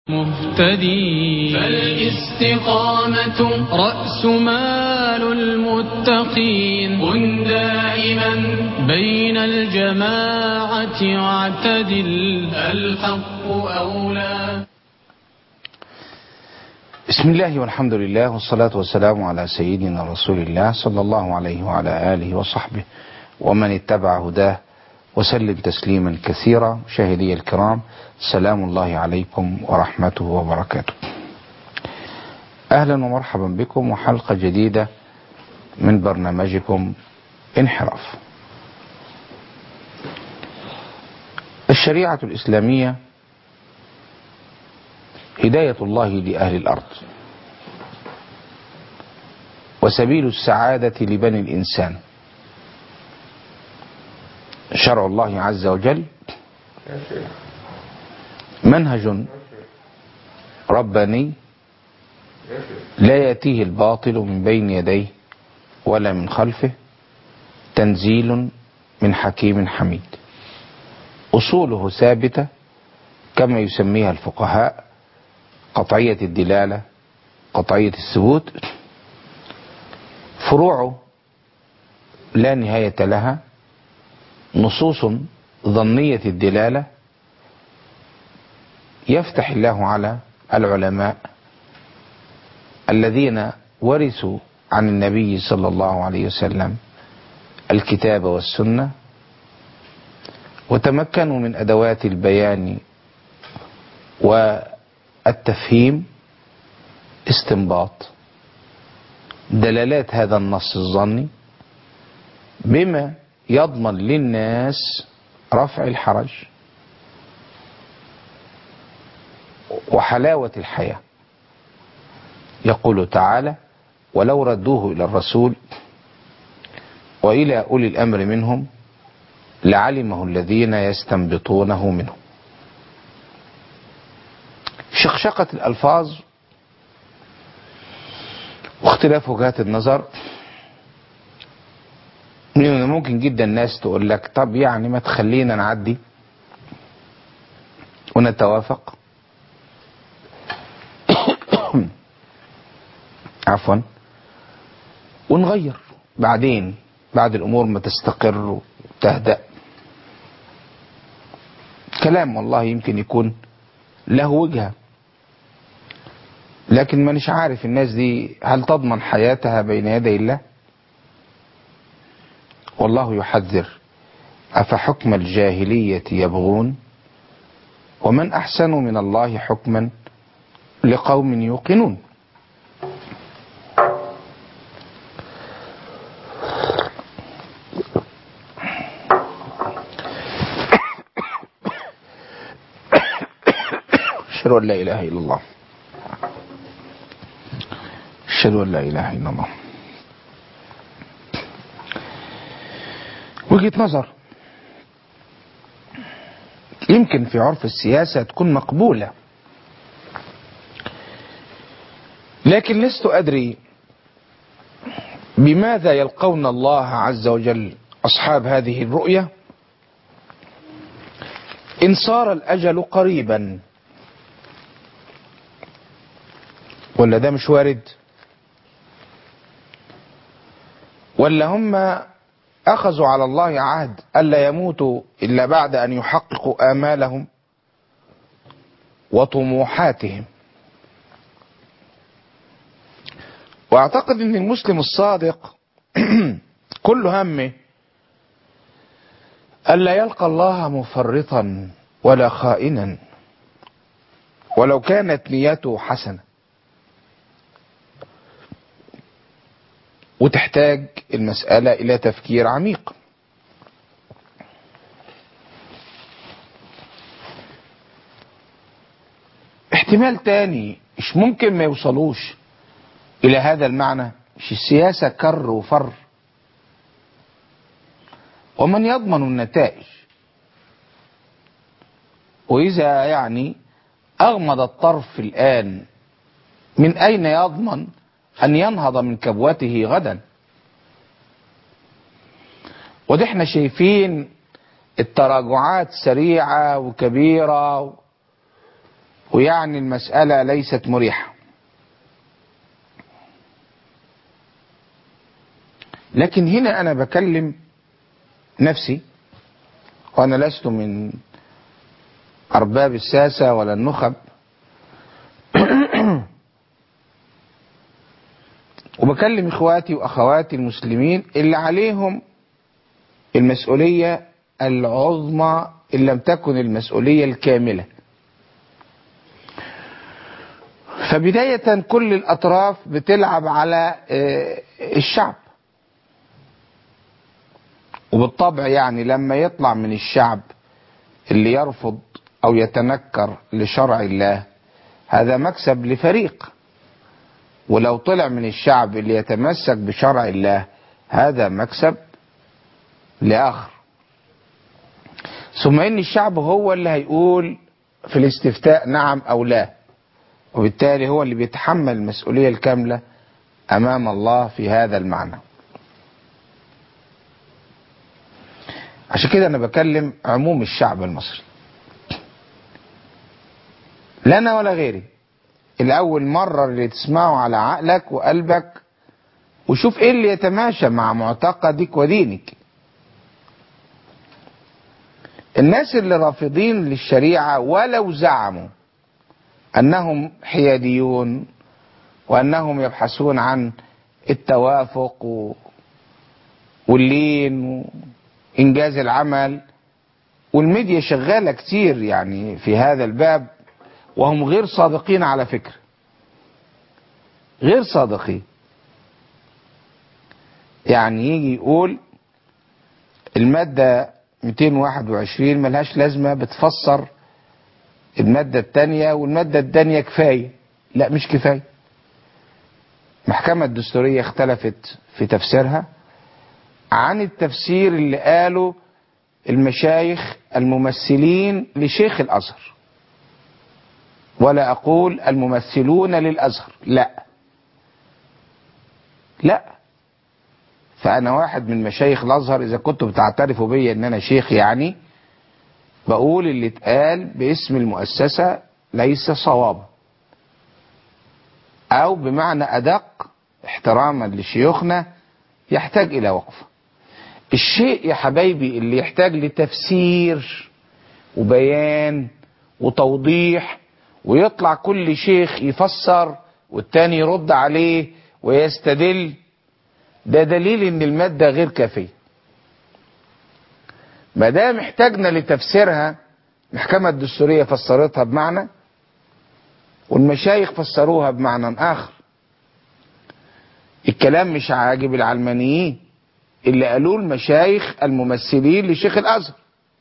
مهتدي فالاستقامة رأس مال المتقين كن دائما بين الجماعة واعتدل الحق أولى بسم الله والحمد لله والصلاة والسلام على سيدنا رسول الله صلى الله عليه وعلى آله وصحبه ومن اتبع هداه وسلم تسليما كثيرا مشاهدي الكرام سلام الله عليكم ورحمته وبركاته أهلا ومرحبا بكم وحلقة جديدة من برنامجكم انحراف الشريعة الإسلامية هداية الله لأهل الأرض وسبيل السعادة لبني الإنسان شرع الله عز وجل منهج رباني لا يأتيه الباطل من بين يديه ولا من خلفه تنزيل من حكيم حميد أصوله ثابتة كما يسميها الفقهاء قطعية الدلالة قطعية الثبوت فروعه لا نهاية لها نصوص ظنية الدلالة يفتح الله على العلماء الذين ورثوا عن النبي صلى الله عليه وسلم الكتاب والسنة وتمكنوا من أدوات البيان والتفهيم استنباط دلالات هذا النص الظني بما يضمن للناس رفع الحرج وحلاوة الحياة يقول تعالى ولو ردوه إلى الرسول وإلى أولي الأمر منهم لعلمه الذين يستنبطونه منهم شقشقة الألفاظ واختلاف وجهات النظر من ممكن جدا الناس تقول لك طب يعني ما تخلينا نعدي ونتوافق عفوا ونغير بعدين بعد الامور ما تستقر وتهدأ كلام والله يمكن يكون له وجهة لكن مانيش عارف الناس دي هل تضمن حياتها بين يدي الله والله يحذر أفحكم الجاهلية يبغون ومن أحسن من الله حكما لقوم يوقنون أشهد أن لا إله إلا الله أشهد أن لا إله إلا الله وجهة نظر يمكن في عرف السياسة تكون مقبولة لكن لست أدري بماذا يلقون الله عز وجل أصحاب هذه الرؤية إن صار الأجل قريبا ولا ده مش وارد ولا هم أخذوا على الله عهد ألا يموتوا إلا بعد أن يحققوا آمالهم وطموحاتهم وأعتقد أن المسلم الصادق كل همه ألا يلقى الله مفرطا ولا خائنا ولو كانت نيته حسنة وتحتاج المسألة إلى تفكير عميق احتمال تاني مش ممكن ما يوصلوش إلى هذا المعنى مش السياسة كر وفر ومن يضمن النتائج وإذا يعني أغمض الطرف الآن من أين يضمن أن ينهض من كبوته غدا ودي احنا شايفين التراجعات سريعة وكبيرة ويعني المسألة ليست مريحة لكن هنا أنا بكلم نفسي وأنا لست من أرباب الساسة ولا النخب وبكلم إخواتي وأخواتي المسلمين اللي عليهم المسؤولية العظمى إن لم تكن المسؤولية الكاملة فبداية كل الأطراف بتلعب على الشعب وبالطبع يعني لما يطلع من الشعب اللي يرفض أو يتنكر لشرع الله هذا مكسب لفريق ولو طلع من الشعب اللي يتمسك بشرع الله هذا مكسب لآخر ثم إن الشعب هو اللي هيقول في الاستفتاء نعم أو لا وبالتالي هو اللي بيتحمل المسؤولية الكاملة أمام الله في هذا المعنى عشان كده أنا بكلم عموم الشعب المصري لا أنا ولا غيري الأول مرة اللي تسمعه على عقلك وقلبك وشوف إيه اللي يتماشى مع معتقدك ودينك الناس اللي رافضين للشريعة ولو زعموا أنهم حياديون وأنهم يبحثون عن التوافق و... واللين وإنجاز العمل والميديا شغالة كتير يعني في هذا الباب وهم غير صادقين على فكرة غير صادقين يعني يجي يقول المادة 221 ملهاش لازمة بتفسر المادة التانية والمادة التانية كفاية لا مش كفاية المحكمة الدستورية اختلفت في تفسيرها عن التفسير اللي قاله المشايخ الممثلين لشيخ الأزهر ولا أقول الممثلون للأزهر لا لا فأنا واحد من مشايخ الأزهر إذا كنتم بتعترفوا بيا إن أنا شيخ يعني بقول اللي اتقال باسم المؤسسة ليس صوابا أو بمعنى أدق احتراما لشيوخنا يحتاج إلى وقفة الشيء يا حبايبي اللي يحتاج لتفسير وبيان وتوضيح ويطلع كل شيخ يفسر والتاني يرد عليه ويستدل ده دليل ان المادة غير كافية ما دام احتاجنا لتفسيرها المحكمة الدستورية فسرتها بمعنى والمشايخ فسروها بمعنى آخر الكلام مش عاجب العلمانيين اللي قالوه المشايخ الممثلين لشيخ الأزهر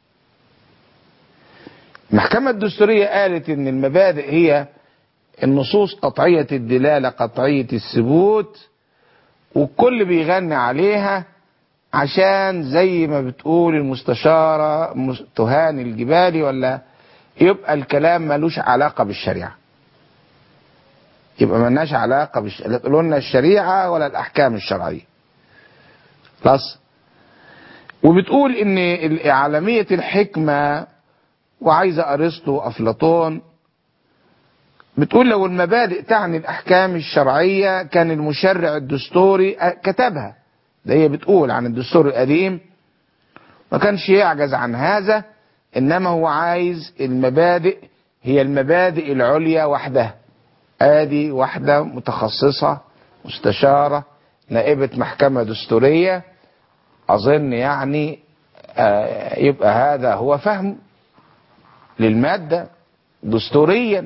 المحكمة الدستورية قالت ان المبادئ هي النصوص قطعية الدلالة قطعية الثبوت والكل بيغني عليها عشان زي ما بتقول المستشارة تهاني الجبالي ولا يبقى الكلام ملوش علاقة بالشريعة يبقى ملناش علاقة بالش... لا تقولوا لنا الشريعة ولا الأحكام الشرعية خلاص وبتقول ان عالمية الحكمة وعايزة أرسطو وأفلاطون بتقول لو المبادئ تعني الأحكام الشرعية كان المشرع الدستوري كتبها ده هي بتقول عن الدستور القديم ما كانش يعجز عن هذا إنما هو عايز المبادئ هي المبادئ العليا وحدها ادي واحدة متخصصة مستشارة نائبة محكمة دستورية اظن يعني آه يبقى هذا هو فهم للمادة دستوريا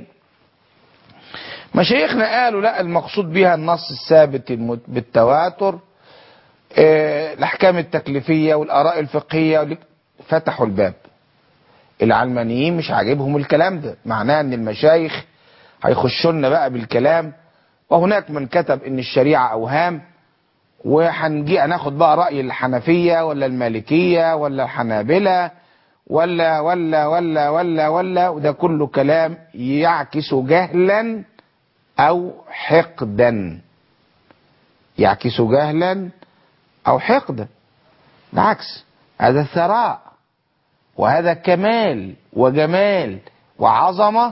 مشايخنا قالوا لا المقصود بها النص الثابت بالتواتر آه الاحكام التكليفية والاراء الفقهية فتحوا الباب العلمانيين مش عاجبهم الكلام ده معناه ان المشايخ هيخشوا لنا بقى بالكلام وهناك من كتب ان الشريعه اوهام وهنجي هناخد بقى راي الحنفيه ولا المالكيه ولا الحنابله ولا ولا ولا ولا ولا وده كله كلام يعكس جهلا او حقدا يعكس جهلا او حقدا بالعكس هذا ثراء وهذا كمال وجمال وعظمه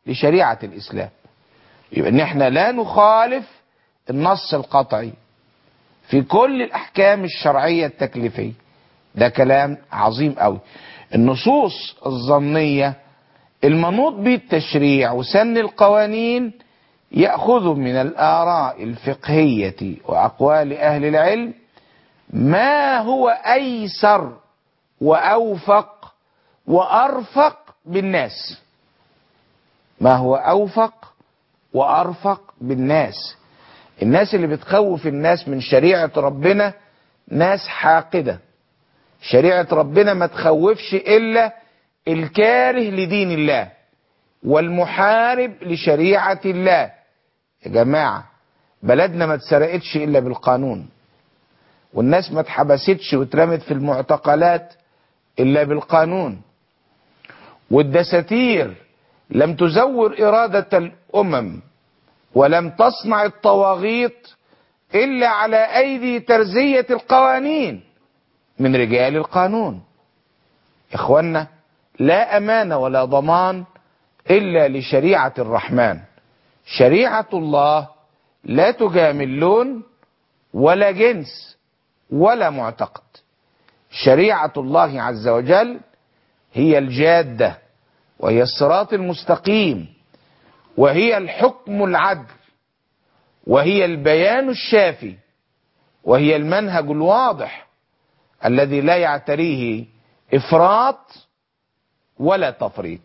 لشريعة الإسلام يبقى ان احنا لا نخالف النص القطعي في كل الأحكام الشرعية التكليفية ده كلام عظيم قوي النصوص الظنية المنوط به التشريع وسن القوانين يأخذ من الآراء الفقهية وأقوال أهل العلم ما هو أيسر وأوفق وأرفق بالناس ما هو أوفق وأرفق بالناس الناس اللي بتخوف الناس من شريعة ربنا ناس حاقدة شريعة ربنا ما تخوفش إلا الكاره لدين الله والمحارب لشريعة الله يا جماعة بلدنا ما اتسرقتش إلا بالقانون والناس ما اتحبستش واترمت في المعتقلات إلا بالقانون والدساتير لم تزور إرادة الأمم ولم تصنع الطواغيت إلا على أيدي ترزية القوانين من رجال القانون إخوانا لا أمان ولا ضمان إلا لشريعة الرحمن شريعة الله لا تجامل لون ولا جنس ولا معتقد شريعة الله عز وجل هي الجادة وهي الصراط المستقيم وهي الحكم العدل وهي البيان الشافي وهي المنهج الواضح الذي لا يعتريه افراط ولا تفريط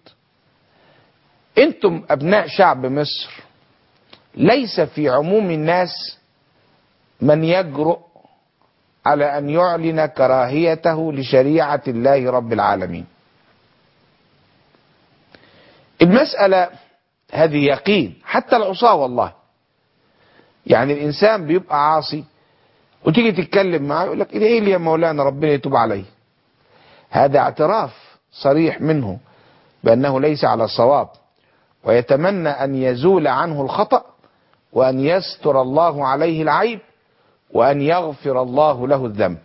انتم ابناء شعب مصر ليس في عموم الناس من يجرؤ على ان يعلن كراهيته لشريعه الله رب العالمين المساله هذه يقين حتى العصاه والله يعني الانسان بيبقى عاصي وتيجي تتكلم معاه يقول لك ادعي لي يا مولانا ربنا يتوب علي هذا اعتراف صريح منه بانه ليس على صواب ويتمنى ان يزول عنه الخطا وان يستر الله عليه العيب وان يغفر الله له الذنب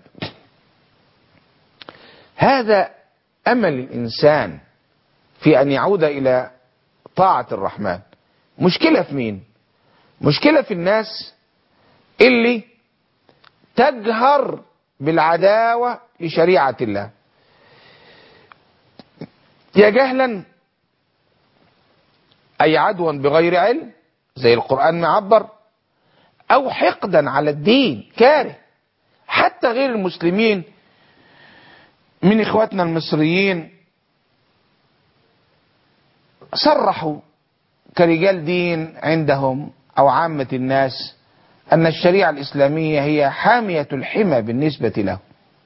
هذا امل الانسان في ان يعود الى طاعه الرحمن مشكله في مين مشكله في الناس اللي تجهر بالعداوه لشريعه الله يا جهلا اي عدوا بغير علم زي القران معبر او حقدا على الدين كاره حتى غير المسلمين من اخواتنا المصريين صرحوا كرجال دين عندهم او عامه الناس ان الشريعه الاسلاميه هي حاميه الحمى بالنسبه له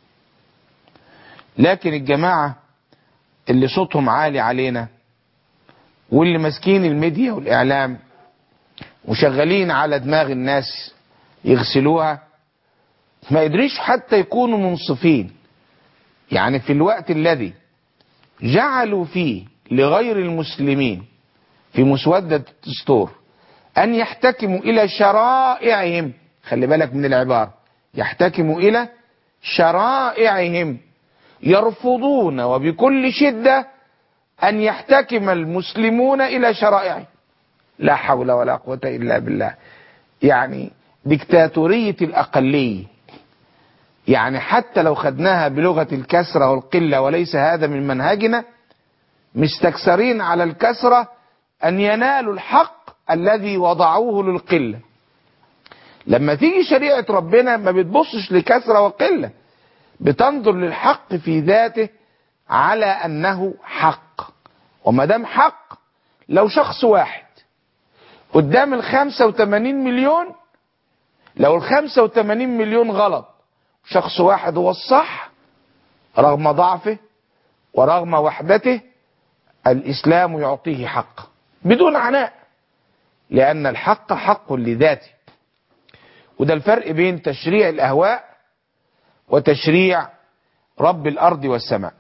لكن الجماعه اللي صوتهم عالي علينا واللي ماسكين الميديا والاعلام وشغالين على دماغ الناس يغسلوها ما قدريش حتى يكونوا منصفين يعني في الوقت الذي جعلوا فيه لغير المسلمين في مسودة الدستور أن يحتكموا إلى شرائعهم خلي بالك من العبارة يحتكموا إلى شرائعهم يرفضون وبكل شدة أن يحتكم المسلمون إلى شرائعهم لا حول ولا قوة إلا بالله يعني ديكتاتورية الأقلية يعني حتى لو خدناها بلغة الكسرة والقلة وليس هذا من منهجنا مستكثرين على الكسرة أن ينالوا الحق الذي وضعوه للقلة لما تيجي شريعة ربنا ما بتبصش لكسرة وقلة بتنظر للحق في ذاته على أنه حق وما دام حق لو شخص واحد قدام ال 85 مليون لو ال 85 مليون غلط شخص واحد هو الصح رغم ضعفه ورغم وحدته الإسلام يعطيه حق بدون عناء لأن الحق حق لذاته وده الفرق بين تشريع الأهواء وتشريع رب الأرض والسماء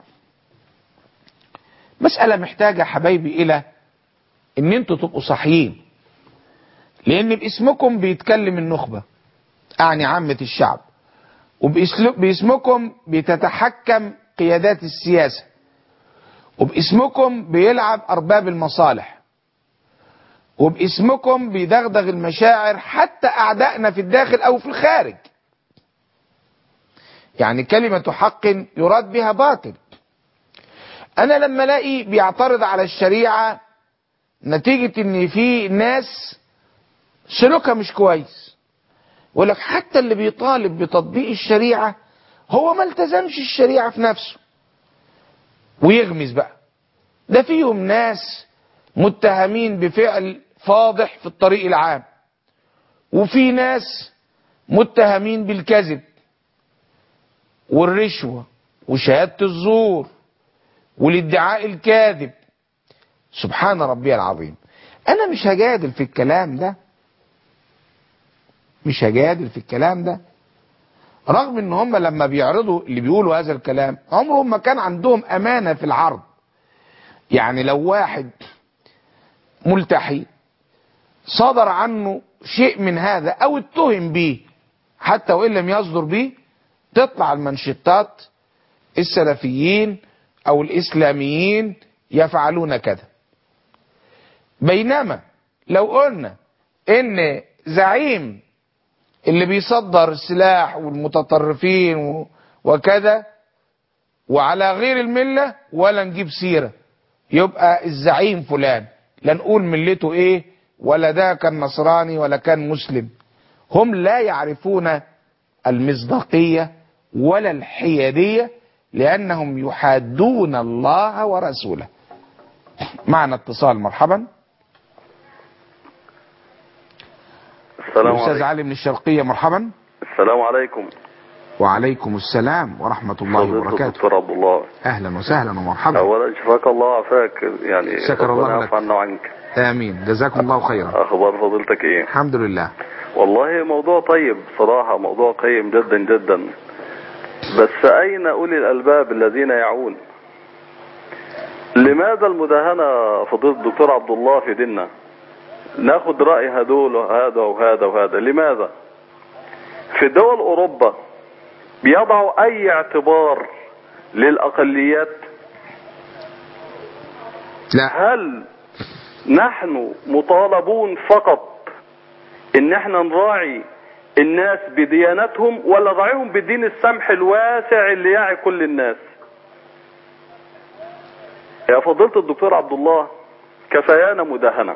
مسألة محتاجة حبايبي إلى إن أنتوا تبقوا صحيين لأن باسمكم بيتكلم النخبة أعني عامة الشعب وباسمكم بتتحكم قيادات السياسة وباسمكم بيلعب أرباب المصالح وباسمكم بيدغدغ المشاعر حتى أعدائنا في الداخل أو في الخارج يعني كلمة حق يراد بها باطل أنا لما ألاقي بيعترض على الشريعة نتيجة إن في ناس سلوكها مش كويس يقول لك حتى اللي بيطالب بتطبيق الشريعة هو ما التزمش الشريعة في نفسه ويغمز بقى ده فيهم ناس متهمين بفعل فاضح في الطريق العام وفي ناس متهمين بالكذب والرشوة وشهادة الزور والادعاء الكاذب سبحان ربي العظيم انا مش هجادل في الكلام ده مش هجادل في الكلام ده رغم ان هم لما بيعرضوا اللي بيقولوا هذا الكلام عمرهم ما كان عندهم امانة في العرض يعني لو واحد ملتحي صدر عنه شيء من هذا او اتهم به حتى وان لم يصدر به تطلع المنشطات السلفيين او الاسلاميين يفعلون كذا بينما لو قلنا ان زعيم اللي بيصدر السلاح والمتطرفين وكذا وعلى غير الملة ولا نجيب سيرة يبقى الزعيم فلان لا نقول ملته ايه ولا ده كان نصراني ولا كان مسلم هم لا يعرفون المصداقية ولا الحيادية لأنهم يحادون الله ورسوله معنا اتصال مرحبا السلام الأستاذ عليكم علي من الشرقية مرحبا السلام عليكم وعليكم السلام ورحمة الله فضيلة وبركاته الدكتور عبد الله أهلا وسهلا ومرحبا اولا شفاك الله وعافاك يعني شكر الله ربنا لك. يعفو عنا وعنك آمين جزاكم الله خيرا اخبار فضيلتك ايه الحمد لله والله موضوع طيب صراحة موضوع قيم جدا جدا بس اين اولي الالباب الذين يعون لماذا المداهنة فضيلة الدكتور عبد الله في ديننا ناخد رأي هدول وهذا وهذا وهذا لماذا في دول اوروبا بيضعوا اي اعتبار للاقليات لا هل نحن مطالبون فقط ان احنا نراعي الناس بديانتهم ولا نراعيهم بدين السمح الواسع اللي يعي كل الناس يا فضيلة الدكتور عبد الله كفايانا مداهنة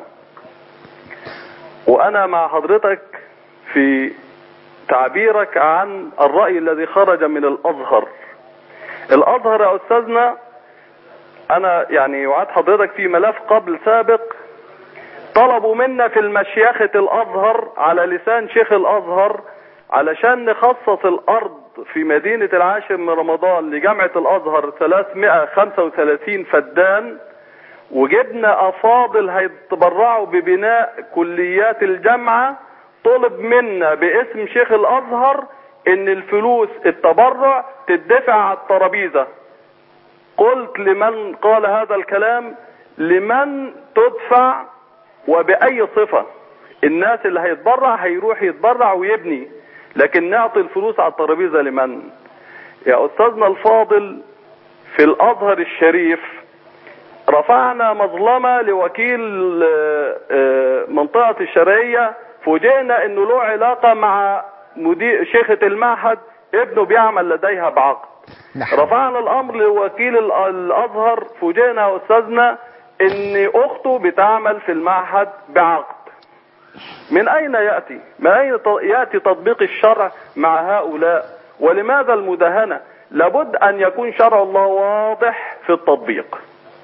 وانا مع حضرتك في تعبيرك عن الرأي الذي خرج من الازهر الازهر يا استاذنا انا يعني وعد حضرتك في ملف قبل سابق طلبوا منا في المشيخة الازهر على لسان شيخ الازهر علشان نخصص الارض في مدينة العاشر من رمضان لجامعة الازهر 335 فدان وجبنا افاضل هيتبرعوا ببناء كليات الجامعة طلب منا باسم شيخ الازهر ان الفلوس التبرع تدفع على الترابيزه قلت لمن قال هذا الكلام لمن تدفع وبأي صفة الناس اللي هيتبرع هيروح يتبرع ويبني لكن نعطي الفلوس على الترابيزة لمن يا أستاذنا الفاضل في الأزهر الشريف رفعنا مظلمة لوكيل آه، آه، منطقة الشرقية فوجئنا انه له علاقة مع مدير شيخة المعهد ابنه بيعمل لديها بعقد نعم. رفعنا الامر لوكيل ال- الازهر فوجئنا يا استاذنا ان اخته بتعمل في المعهد بعقد من اين ياتي من اين ت- ياتي تطبيق الشرع مع هؤلاء ولماذا المداهنه لابد ان يكون شرع الله واضح في التطبيق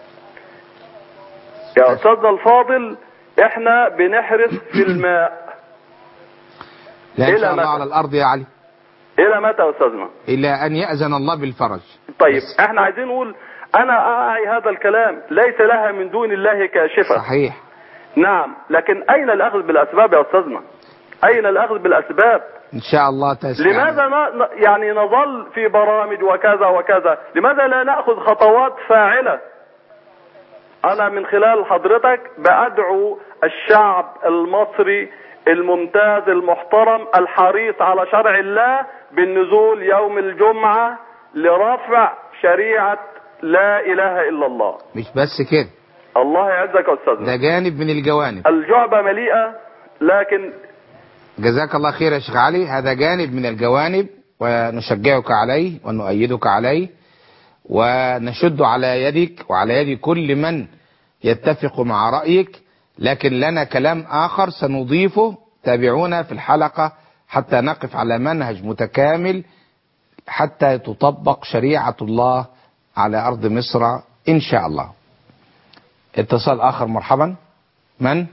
يا استاذنا الفاضل احنا بنحرس في الماء لا إن إلى شاء الله متى؟ على الأرض يا علي الى متى يا استاذنا إلى أن يأذن الله بالفرج طيب بس. احنا عايزين نقول انا اعي هذا الكلام ليس لها من دون الله كاشفة صحيح نعم لكن اين الاخذ بالاسباب يا استاذنا اين الاخذ بالاسباب إن شاء الله تسعى لماذا ن- ن- يعني نظل في برامج وكذا وكذا لماذا لا ناخذ خطوات فاعله انا من خلال حضرتك بادعو الشعب المصري الممتاز المحترم الحريص على شرع الله بالنزول يوم الجمعه لرفع شريعه لا اله الا الله مش بس كده الله يعزك يا أستاذنا ده جانب من الجوانب الجعبة مليئة لكن جزاك الله خير يا شيخ علي هذا جانب من الجوانب ونشجعك عليه ونؤيدك عليه ونشد على يدك وعلى يد كل من يتفق مع رأيك لكن لنا كلام آخر سنضيفه تابعونا في الحلقة حتى نقف على منهج متكامل حتى تطبق شريعة الله على أرض مصر إن شاء الله اتصال آخر مرحبا من؟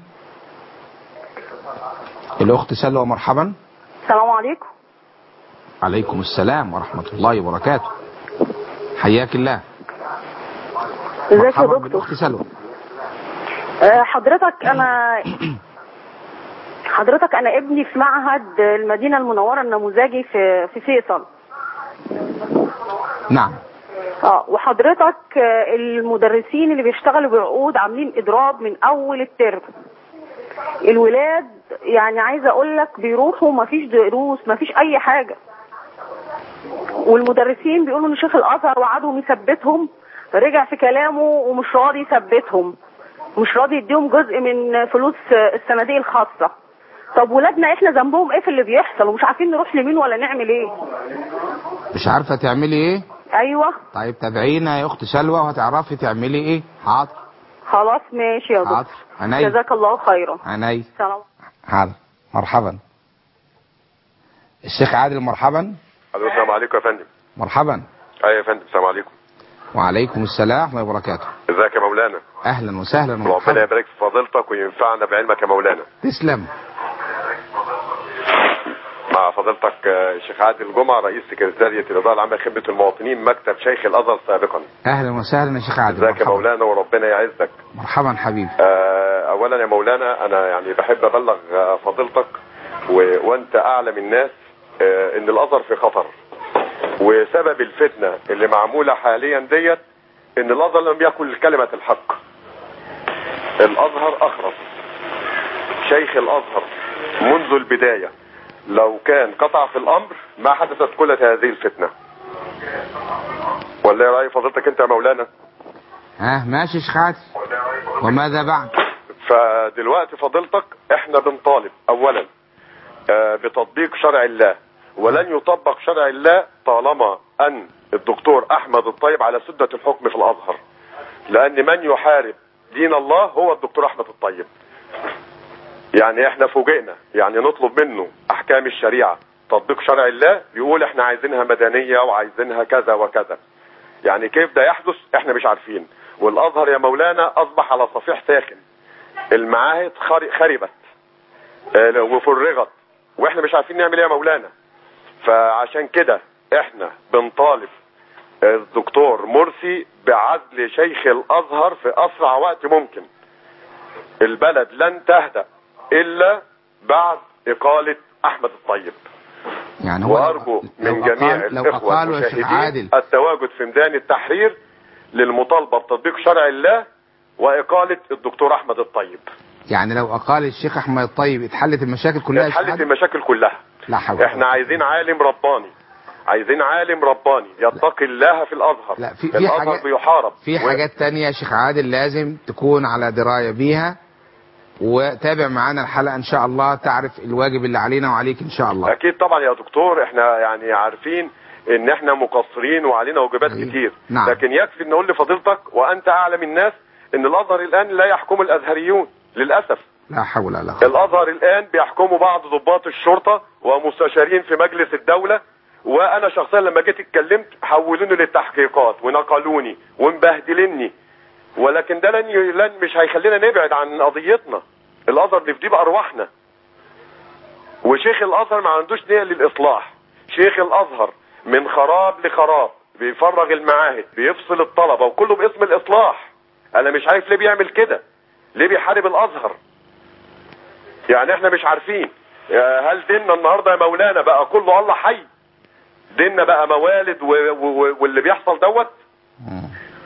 الأخت سلوى مرحبا السلام عليكم عليكم السلام ورحمة الله وبركاته حياك الله ازيك يا مرحبا دكتور بالأخت سلوى آه، حضرتك انا حضرتك انا ابني في معهد المدينه المنوره النموذجي في في فيصل نعم اه وحضرتك آه، المدرسين اللي بيشتغلوا بعقود عاملين اضراب من اول الترم الولاد يعني عايزه اقول لك بيروحوا ما فيش دروس ما فيش اي حاجه والمدرسين بيقولوا ان شيخ الازهر وعدهم يثبتهم رجع في كلامه ومش راضي يثبتهم مش راضي يديهم جزء من فلوس الصناديق الخاصه طب ولادنا احنا ذنبهم ايه في اللي بيحصل ومش عارفين نروح لمين ولا نعمل ايه مش عارفة تعملي ايه ايوه طيب تابعينا يا أخت سلوى وهتعرفي تعملي ايه حاضر خلاص ماشي يا دكتور حاضر عيني جزاك الله خيرا عيني سلام حاضر مرحبا الشيخ عادل مرحبا الو السلام عليكم يا فندم مرحبا ايوه يا فندم السلام عليكم وعليكم السلام ورحمة الله وبركاته ازيك يا مولانا أهلا وسهلا ربنا ومرحبا يبارك في فضيلتك وينفعنا بعلمك يا مولانا تسلم مع فضيلتك آه، الشيخ عادل جمعه رئيس سكرتاريه الاداره العامه لخدمه المواطنين مكتب شيخ الازهر سابقا أهلا وسهلا يا شيخ عادل ازيك يا مرحبا مولانا وربنا يعزك مرحبا حبيبي آه، اولا يا مولانا انا يعني بحب ابلغ آه، فضيلتك و... وانت اعلم الناس آه، ان الازهر في خطر وسبب الفتنه اللي معموله حاليا ديت ان الازهر لم يقل كلمه الحق الازهر اخرس شيخ الازهر منذ البدايه لو كان قطع في الامر ما حدثت كل هذه الفتنه ولا ايه راي فضيلتك انت يا مولانا ها ماشي يا شيخ عادل وماذا بعد فدلوقتي فضيلتك احنا بنطالب اولا آه، بتطبيق شرع الله ولن يطبق شرع الله طالما ان الدكتور احمد الطيب على سدة الحكم في الازهر لان من يحارب دين الله هو الدكتور احمد الطيب يعني احنا فوجئنا يعني نطلب منه احكام الشريعة تطبيق شرع الله يقول احنا عايزينها مدنية وعايزينها كذا وكذا يعني كيف ده يحدث احنا مش عارفين والازهر يا مولانا اصبح على صفيح ساخن المعاهد خر- خربت آه، وفرغت واحنا مش عارفين نعمل ايه يا مولانا فعشان كده احنا بنطالب الدكتور مرسي بعزل شيخ الازهر في اسرع وقت ممكن البلد لن تهدأ الا بعد اقالة احمد الطيب يعني هو وارجو لو من جميع أقال لو الاخوه أقالوا يا شيخ المشاهدين عادل التواجد في ميدان التحرير للمطالبه بتطبيق شرع الله واقاله الدكتور احمد الطيب يعني لو أقال الشيخ أحمد الطيب اتحلت المشاكل كلها يا شيخ اتحلت عادل؟ المشاكل كلها لا حول ولا احنا قوة. عايزين عالم رباني عايزين عالم رباني يتقي الله في الازهر لا، في- في الازهر حاجات- بيحارب في و- حاجات تانية يا شيخ عادل لازم تكون على دراية بيها وتابع معانا الحلقة إن شاء الله تعرف الواجب اللي علينا وعليك إن شاء الله اكيد طبعا يا دكتور احنا يعني عارفين ان احنا مقصرين وعلينا واجبات أيوة. كتير نعم. لكن يكفي ان نقول لفضيلتك وانت اعلم الناس ان الازهر الان لا يحكم الازهريون للاسف لا حول ولا قوة الازهر الان بيحكموا بعض ضباط الشرطه ومستشارين في مجلس الدوله وانا شخصيا لما جيت اتكلمت حولوني للتحقيقات ونقلوني ومبهدلني ولكن ده لن, ي... لن مش هيخلينا نبعد عن قضيتنا الازهر نفديه بارواحنا وشيخ الازهر ما عندوش نيه للاصلاح شيخ الازهر من خراب لخراب بيفرغ المعاهد بيفصل الطلبه وكله باسم الاصلاح انا مش عارف ليه بيعمل كده ليه بيحارب الازهر يعني احنا مش عارفين يا هل ديننا النهارده يا مولانا بقى كله الله حي ديننا بقى موالد و... و... واللي بيحصل دوت مم.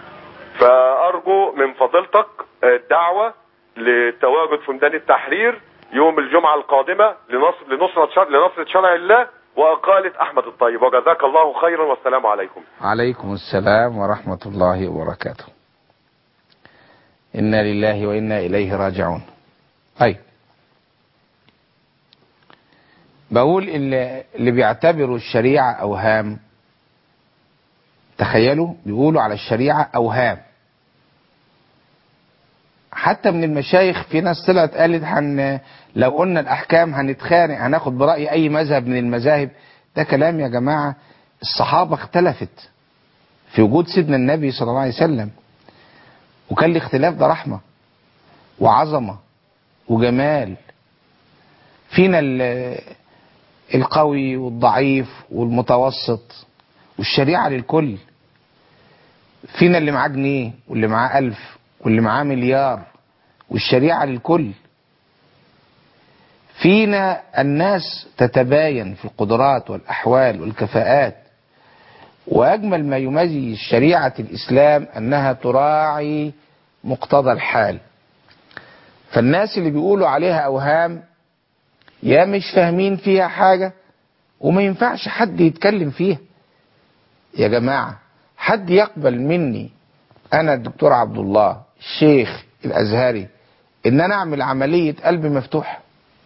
فارجو من فضيلتك الدعوه للتواجد في ميدان التحرير يوم الجمعه القادمه لنصر لنصره شرع لنصره شرع الله واقاله احمد الطيب وجزاك الله خيرا والسلام عليكم عليكم السلام ورحمة الله وبركاته إنا لله وإنا إليه راجعون طيب بقول اللي, اللي بيعتبروا الشريعة أوهام تخيلوا بيقولوا على الشريعة أوهام حتى من المشايخ في ناس طلعت قالت هن لو قلنا الأحكام هنتخانق هناخد برأي أي مذهب من المذاهب ده كلام يا جماعة الصحابة اختلفت في وجود سيدنا النبي صلى الله عليه وسلم وكان الاختلاف ده رحمة وعظمة وجمال فينا القوي والضعيف والمتوسط والشريعة للكل فينا اللي معاه جنيه واللي معاه ألف واللي معاه مليار والشريعة للكل فينا الناس تتباين في القدرات والأحوال والكفاءات وأجمل ما يميز شريعة الإسلام أنها تراعي مقتضى الحال فالناس اللي بيقولوا عليها أوهام يا مش فاهمين فيها حاجة وما ينفعش حد يتكلم فيها يا جماعة حد يقبل مني أنا الدكتور عبد الله الشيخ الأزهري إن أنا أعمل عملية قلب مفتوح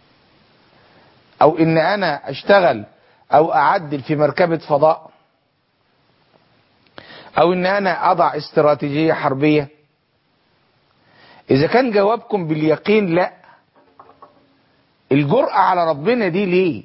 أو إن أنا أشتغل أو أعدل في مركبة فضاء أو إن أنا أضع استراتيجية حربية إذا كان جوابكم باليقين لا الجرأة على ربنا دي ليه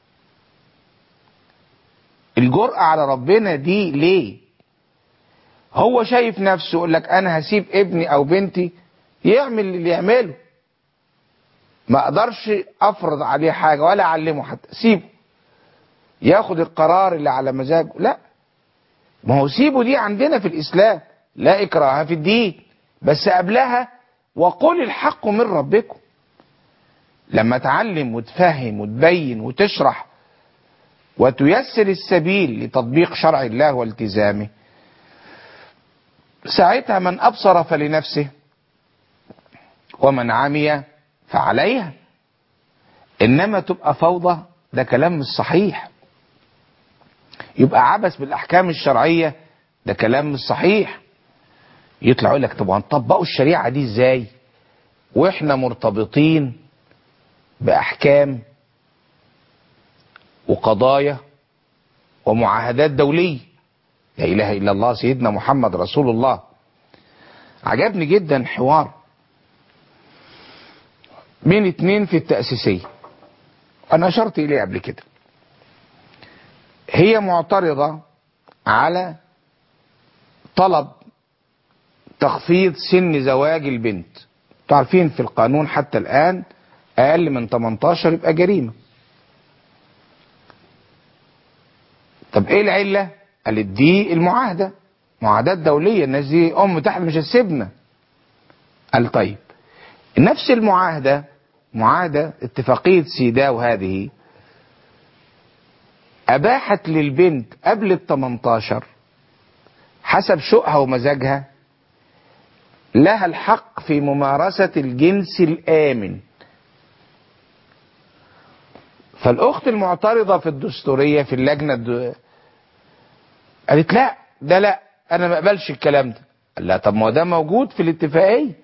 الجرأة على ربنا دي ليه هو شايف نفسه يقول لك انا هسيب ابني او بنتي يعمل اللي يعمله ما اقدرش افرض عليه حاجة ولا اعلمه حتى سيبه ياخد القرار اللي على مزاجه لا ما هو سيبه دي عندنا في الاسلام لا اكراه في الدين بس قبلها وقل الحق من ربكم لما تعلم وتفهم وتبين وتشرح وتيسر السبيل لتطبيق شرع الله والتزامه ساعتها من أبصر فلنفسه ومن عمي فعليها إنما تبقى فوضى ده كلام مش صحيح يبقى عبث بالأحكام الشرعية ده كلام مش صحيح يطلع يقول لك طب هنطبقوا الشريعة دي ازاي واحنا مرتبطين بأحكام وقضايا ومعاهدات دولية لا إله إلا الله سيدنا محمد رسول الله عجبني جدا حوار بين اتنين في التأسيسية أنا أشرت إليه قبل كده هي معترضة على طلب تخفيض سن زواج البنت تعرفين في القانون حتى الآن أقل من 18 يبقى جريمة طب ايه العلة قالت دي المعاهدة معاهدات دولية الناس دي ام تحت مش هتسيبنا قال طيب نفس المعاهدة معاهدة اتفاقية سيداو هذه اباحت للبنت قبل ال 18 حسب شوقها ومزاجها لها الحق في ممارسة الجنس الآمن فالأخت المعترضة في الدستورية في اللجنة الد... قالت لا ده لا أنا ما أقبلش الكلام ده قال لا طب ما ده موجود في الاتفاقية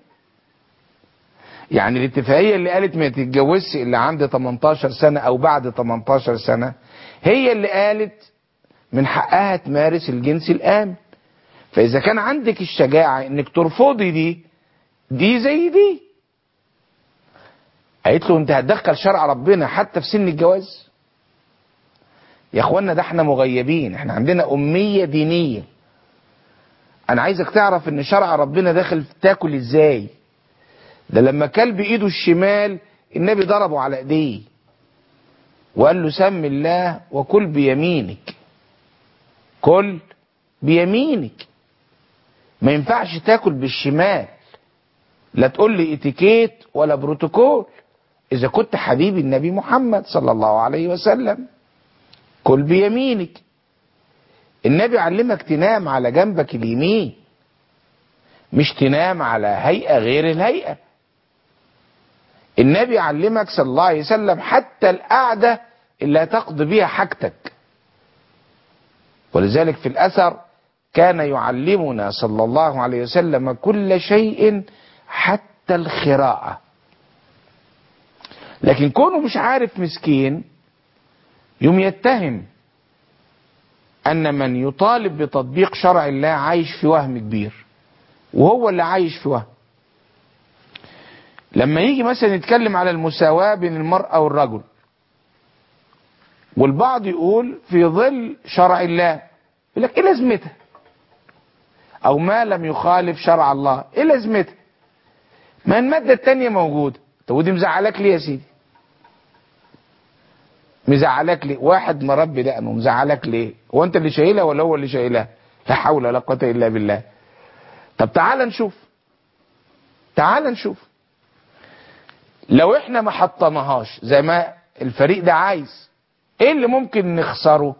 يعني الاتفاقية اللي قالت ما تتجوزش إلا عند 18 سنة أو بعد 18 سنة هي اللي قالت من حقها تمارس الجنس الآمن فإذا كان عندك الشجاعة إنك ترفضي دي دي زي دي قالت له انت هتدخل شرع ربنا حتى في سن الجواز يا اخوانا ده احنا مغيبين احنا عندنا امية دينية انا عايزك تعرف ان شرع ربنا داخل تاكل ازاي ده لما كل بايده الشمال النبي ضربه على ايديه وقال له سم الله وكل بيمينك كل بيمينك ما ينفعش تاكل بالشمال لا تقول لي اتيكيت ولا بروتوكول اذا كنت حبيب النبي محمد صلى الله عليه وسلم كل بيمينك النبي علمك تنام على جنبك اليمين مش تنام على هيئة غير الهيئة النبي علمك صلى الله عليه وسلم حتى القعدة اللي هتقضي بيها حاجتك ولذلك في الأثر كان يعلمنا صلى الله عليه وسلم كل شيء حتى الخراءة لكن كونه مش عارف مسكين يوم يتهم ان من يطالب بتطبيق شرع الله عايش في وهم كبير وهو اللي عايش في وهم لما يجي مثلا يتكلم على المساواة بين المرأة والرجل والبعض يقول في ظل شرع الله يقول لك ايه لازمتها او ما لم يخالف شرع الله ايه لازمتها ما المادة التانية موجودة طب ودي مزعلك ليه يا سيدي مزعلك ليه واحد مربي دقنه مزعلك ليه هو انت اللي شايلها ولا هو اللي شايلها لا حول ولا قوة الا بالله طب تعال نشوف تعال نشوف لو احنا ما حطناهاش زي ما الفريق ده عايز ايه اللي ممكن نخسره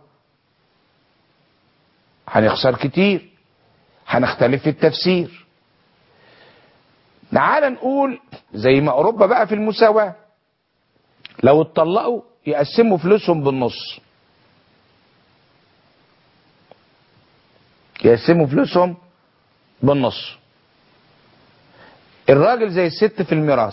هنخسر كتير هنختلف في التفسير تعال نقول زي ما اوروبا بقى في المساواة لو اتطلقوا يقسموا فلوسهم بالنص يقسموا فلوسهم بالنص الراجل زي الست في الميراث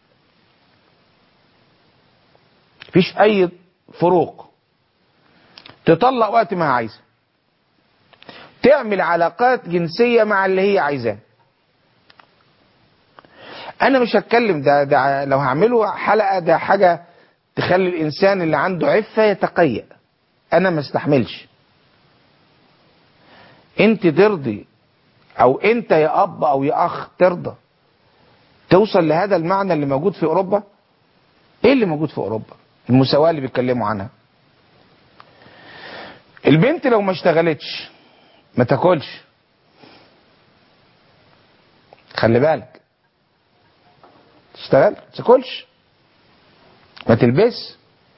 مفيش اي فروق تطلق وقت ما عايزه تعمل علاقات جنسية مع اللي هي عايزاه انا مش هتكلم ده, ده لو هعمله حلقة ده حاجة تخلي الانسان اللي عنده عفة يتقيأ انا ما استحملش انت ترضي او انت يا اب او يا اخ ترضى توصل لهذا المعنى اللي موجود في اوروبا ايه اللي موجود في اوروبا المساواة اللي بيتكلموا عنها البنت لو ما اشتغلتش ما تاكلش خلي بالك تشتغل ما تاكلش ما تلبس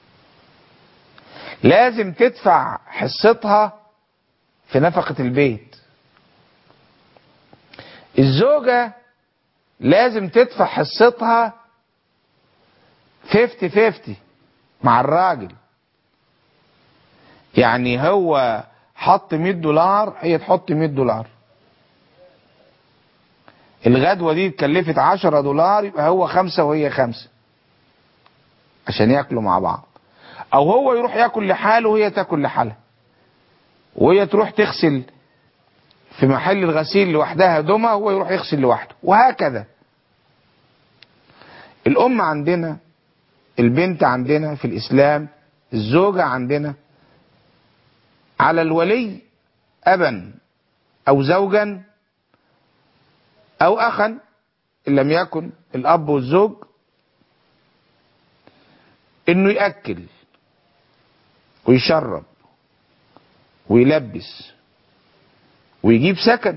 لازم تدفع حصتها في نفقة البيت الزوجة لازم تدفع حصتها 50 50 مع الراجل يعني هو حط 100 دولار هي تحط 100 دولار الغدوة دي اتكلفت 10 دولار يبقى هو خمسة وهي خمسة عشان ياكلوا مع بعض او هو يروح ياكل لحاله وهي تاكل لحالها وهي تروح تغسل في محل الغسيل لوحدها هدومها هو يروح يغسل لوحده وهكذا الام عندنا البنت عندنا في الاسلام الزوجة عندنا على الولي ابا او زوجا او اخا ان لم يكن الاب والزوج انه ياكل ويشرب ويلبس ويجيب سكن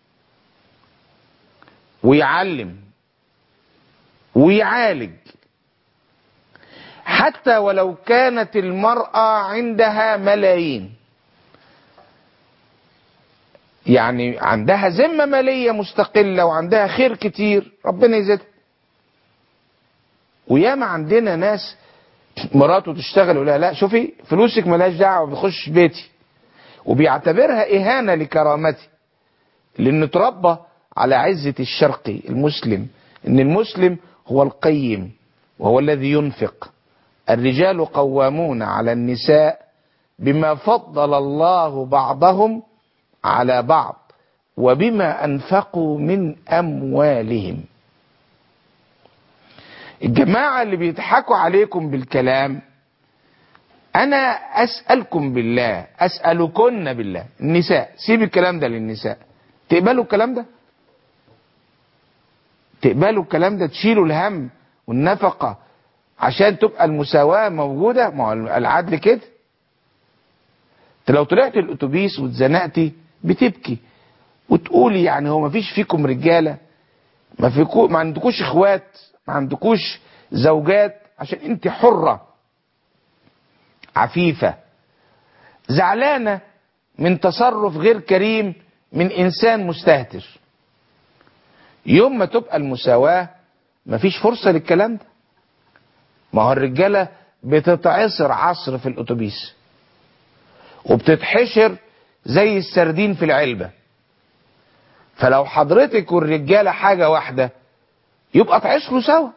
ويعلم ويعالج حتى ولو كانت المرأة عندها ملايين يعني عندها ذمة مالية مستقلة وعندها خير كتير ربنا يزيدها وياما عندنا ناس مراته تشتغل يقول لها لا شوفي فلوسك ملهاش دعوه بيخش بيتي وبيعتبرها اهانه لكرامتي لانه اتربى على عزه الشرقي المسلم ان المسلم هو القيم وهو الذي ينفق الرجال قوامون على النساء بما فضل الله بعضهم على بعض وبما انفقوا من اموالهم الجماعة اللي بيضحكوا عليكم بالكلام أنا أسألكم بالله أسألكن بالله النساء سيب الكلام ده للنساء تقبلوا الكلام ده تقبلوا الكلام ده تشيلوا الهم والنفقة عشان تبقى المساواة موجودة ما هو العدل كده انت لو طلعت الاتوبيس واتزنقتي بتبكي وتقولي يعني هو ما فيش فيكم رجالة ما فيكو ما عندكوش اخوات ما عندكوش زوجات عشان انت حرة عفيفة زعلانة من تصرف غير كريم من انسان مستهتر يوم ما تبقى المساواة مفيش فرصة للكلام ده ما هو الرجالة بتتعصر عصر في الاتوبيس وبتتحشر زي السردين في العلبة فلو حضرتك والرجالة حاجة واحدة يبقى تعيش له سوا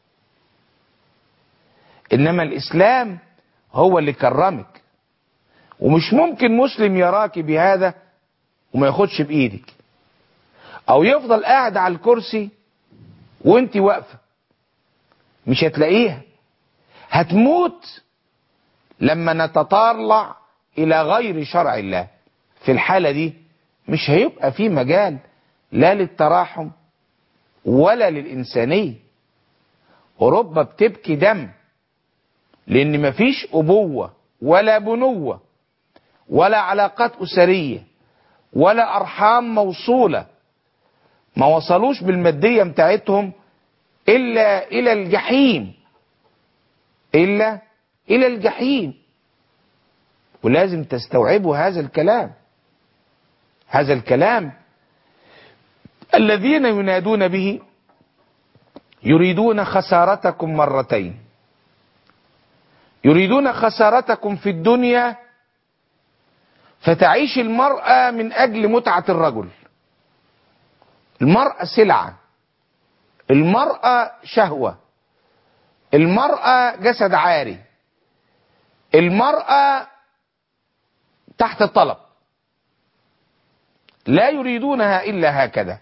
انما الاسلام هو اللي كرمك ومش ممكن مسلم يراك بهذا وما ياخدش بايدك او يفضل قاعد على الكرسي وانت واقفه مش هتلاقيها هتموت لما نتطلع الى غير شرع الله في الحاله دي مش هيبقى في مجال لا للتراحم ولا للإنسانية أوروبا بتبكي دم لأن مفيش أبوة ولا بنوة ولا علاقات أسرية ولا أرحام موصولة ما وصلوش بالمادية بتاعتهم إلا إلى الجحيم إلا إلى الجحيم ولازم تستوعبوا هذا الكلام هذا الكلام الذين ينادون به يريدون خسارتكم مرتين يريدون خسارتكم في الدنيا فتعيش المرأة من أجل متعة الرجل المرأة سلعة المرأة شهوة المرأة جسد عاري المرأة تحت طلب لا يريدونها إلا هكذا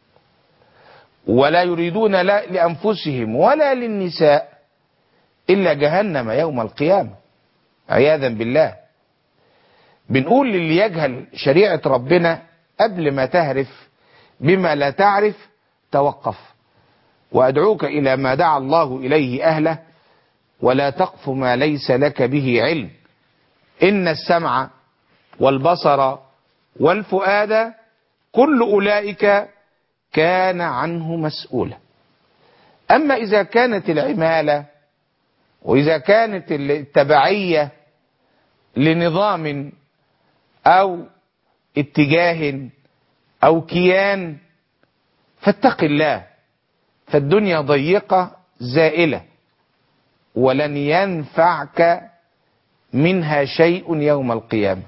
ولا يريدون لا لأنفسهم ولا للنساء إلا جهنم يوم القيامة عياذا بالله بنقول للي يجهل شريعة ربنا قبل ما تهرف بما لا تعرف توقف وأدعوك إلى ما دعا الله إليه أهله ولا تقف ما ليس لك به علم إن السمع والبصر والفؤاد كل أولئك كان عنه مسؤولا أما إذا كانت العمالة وإذا كانت التبعية لنظام أو اتجاه أو كيان فاتق الله فالدنيا ضيقة زائلة ولن ينفعك منها شيء يوم القيامة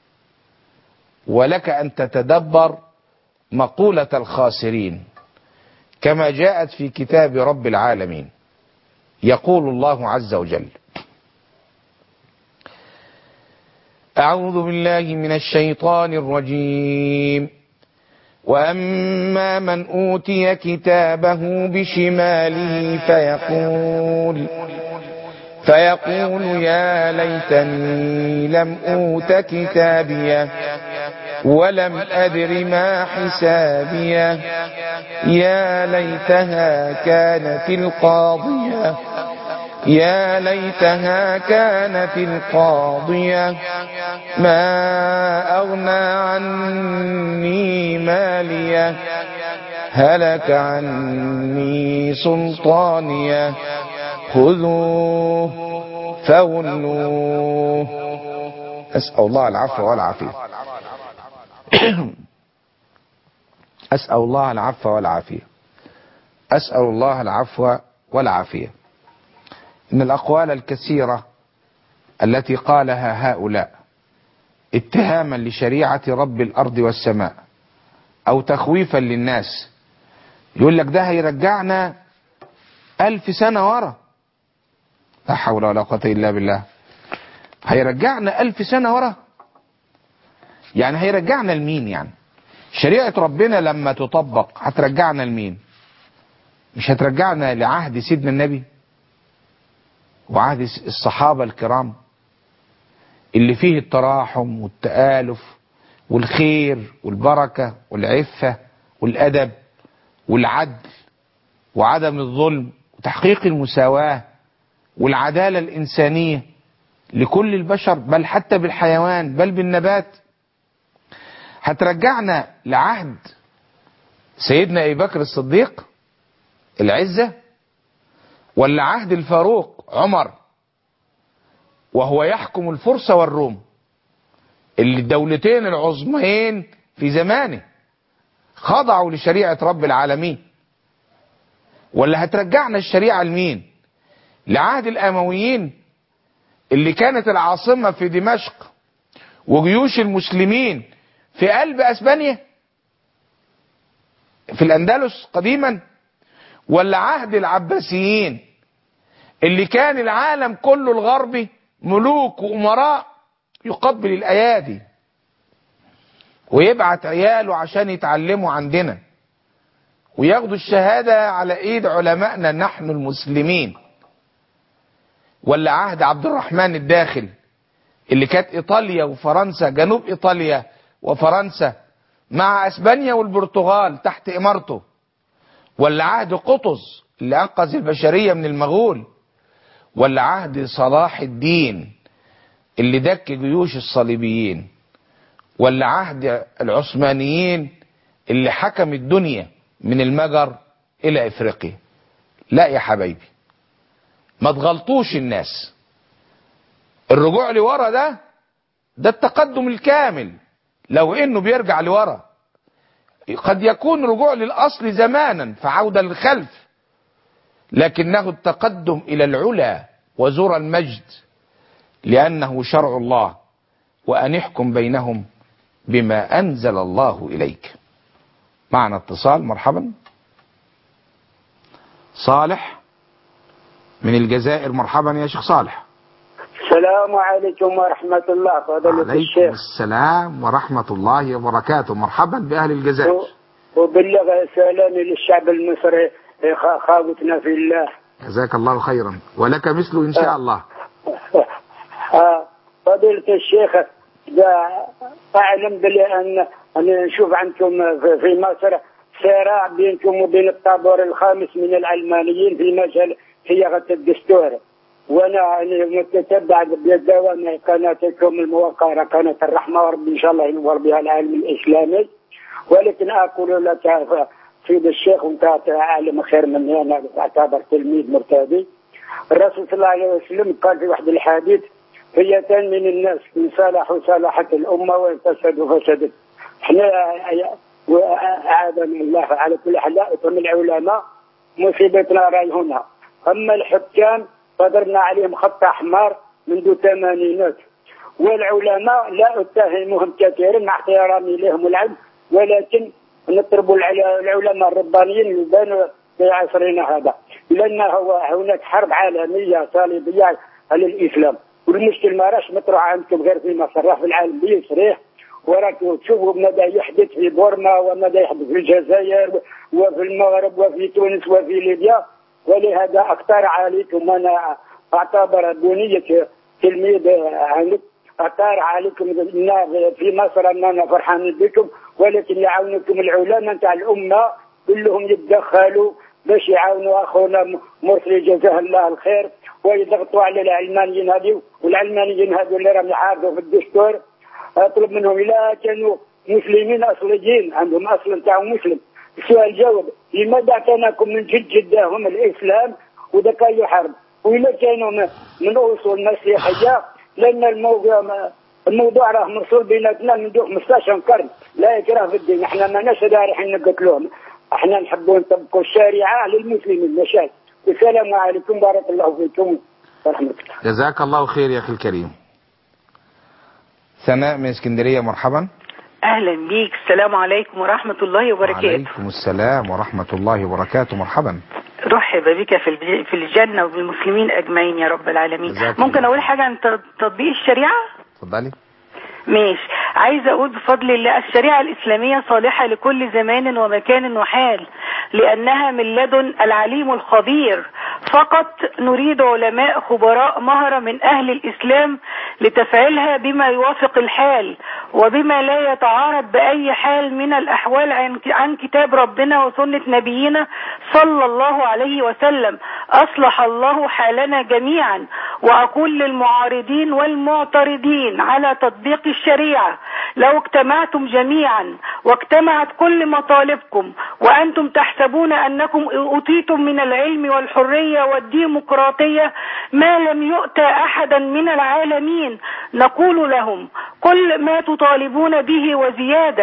ولك أن تتدبر مقولة الخاسرين كما جاءت في كتاب رب العالمين يقول الله عز وجل أعوذ بالله من الشيطان الرجيم وأما من أوتي كتابه بشماله فيقول فيقول يا ليتني لم أوت كتابيه ولم أدر ما حسابيه يا ليتها كانت القاضية يا ليتها كانت القاضية ما أغنى عني مالية هلك عني سلطانية خذوه فغلوه أسأل الله العفو والعافية أسأل الله العفو والعافية أسأل الله العفو والعافية إن الأقوال الكثيرة التي قالها هؤلاء اتهاما لشريعة رب الأرض والسماء أو تخويفا للناس يقول لك ده هيرجعنا ألف سنة ورا لا حول ولا قوة إلا بالله هيرجعنا ألف سنة ورا يعني هيرجعنا لمين يعني شريعة ربنا لما تطبق هترجعنا لمين مش هترجعنا لعهد سيدنا النبي وعهد الصحابة الكرام اللي فيه التراحم والتآلف والخير والبركة والعفة والأدب والعدل وعدم الظلم وتحقيق المساواة والعدالة الإنسانية لكل البشر بل حتى بالحيوان بل بالنبات هترجعنا لعهد سيدنا أبي بكر الصديق العزة ولا عهد الفاروق عمر وهو يحكم الفرس والروم اللي الدولتين العظمين في زمانه خضعوا لشريعة رب العالمين ولا هترجعنا الشريعة لمين لعهد الأمويين اللي كانت العاصمة في دمشق وجيوش المسلمين في قلب أسبانيا في الأندلس قديما ولا عهد العباسيين اللي كان العالم كله الغربي ملوك وامراء يقبل الايادي ويبعت عياله عشان يتعلموا عندنا وياخدوا الشهادة على ايد علمائنا نحن المسلمين ولا عهد عبد الرحمن الداخل اللي كانت ايطاليا وفرنسا جنوب ايطاليا وفرنسا مع اسبانيا والبرتغال تحت امارته ولا عهد قطز اللي انقذ البشرية من المغول ولا عهد صلاح الدين اللي دك جيوش الصليبيين ولا عهد العثمانيين اللي حكم الدنيا من المجر الى افريقيا لا يا حبايبي ما تغلطوش الناس الرجوع لورا ده ده التقدم الكامل لو انه بيرجع لورا قد يكون رجوع للاصل زمانا فعودة للخلف لكنه التقدم الى العلا وزور المجد لانه شرع الله وان احكم بينهم بما انزل الله اليك معنا اتصال مرحبا صالح من الجزائر مرحبا يا شيخ صالح السلام عليكم ورحمة الله فضيلة عليكم الشيخ السلام ورحمة الله وبركاته مرحبا بأهل الجزائر وبلغ سلامي للشعب المصري خ- خاوتنا في الله جزاك الله خيرا ولك مثله إن شاء الله آه، فضيلة الشيخ دا أعلم بأن أن نشوف عندكم في- في مصر صراع بينكم وبين الطابور الخامس من العلمانيين في مجال صياغة الدستور وأنا يعني متتبع بدوام قناتكم الموقرة قناة الرحمة وربي إن شاء الله ينور بها العالم الإسلامي ولكن أقول لك سيد الشيخ وأنت أعلم خير مني أنا أعتبر تلميذ مرتدي الرسول صلى الله عليه وسلم قال في واحد الحديث فئتان من الناس إن صلحوا صلحت الأمة وإن فسدوا فسدت احنا وأعاذنا الله على كل حال هم العلماء مصيبتنا راي هنا أما الحكام قدرنا عليهم خط أحمر منذ الثمانينات والعلماء لا أتهمهم كثيرا مع احترامي لهم العلم ولكن نطلب العل- العلماء الربانيين اللي بانوا في عصرنا هذا لأن هو هناك حرب عالمية صليبية على الإسلام والمشكل ما راش مطروح عندكم غير في مصر راه في العالم بيصريح وراك تشوفوا ماذا يحدث في بورما وماذا يحدث في الجزائر وفي المغرب وفي تونس وفي ليبيا ولهذا اقترح عليكم انا اعتبر بنية تلميذ عندك اقترح عليكم إن في مصر اننا فرحانين بكم ولكن يعاونكم العلماء نتاع الامه كلهم يتدخلوا باش يعاونوا اخونا مرسي جزاه الله الخير ويضغطوا على العلمانيين هذه والعلمانيين هذو اللي راهم يحاربوا في الدستور اطلب منهم اذا كانوا مسلمين اصليين عندهم اصل نتاعهم مسلم السؤال جاوب لماذا كانكم من جد جدهم الاسلام وذاك يحارب واذا كانوا من- من اصول مسيحيه لان الموضوع الموضوع راه مرسول بيناتنا منذ 15 قرن لا اكراه في الدين احنا ما ناش رايحين نقتلوهم احنا نحبوا نطبقوا الشريعه للمسلمين مشان السلام عليكم بارك الله فيكم ورحمه الله جزاك الله خير يا أخي الكريم سناء من اسكندرية مرحبا اهلا بيك السلام عليكم ورحمة الله وبركاته عليكم السلام ورحمة الله وبركاته مرحبا رحب بك في الج- في الجنة وبالمسلمين اجمعين يا رب العالمين جزاك ممكن الله. اقول حاجة عن ت- تطبيق الشريعة اتفضلي ماشي عايزة أقول بفضل الله الشريعة الإسلامية صالحة لكل زمان ومكان وحال لأنها من لدن العليم الخبير فقط نريد علماء خبراء مهرة من أهل الإسلام لتفعيلها بما يوافق الحال وبما لا يتعارض بأي حال من الأحوال عن عن كتاب ربنا وسنة نبينا صلى الله عليه وسلم أصلح الله حالنا جميعا وأقول للمعارضين والمعترضين على تطبيق الشريعة لو اجتمعتم جميعا واجتمعت كل مطالبكم وأنتم تحسبون أنكم أوتيتم من العلم والحرية والديمقراطية ما لم يؤتى أحدا من العالمين نقول لهم كل ما تطالبون به وزيادة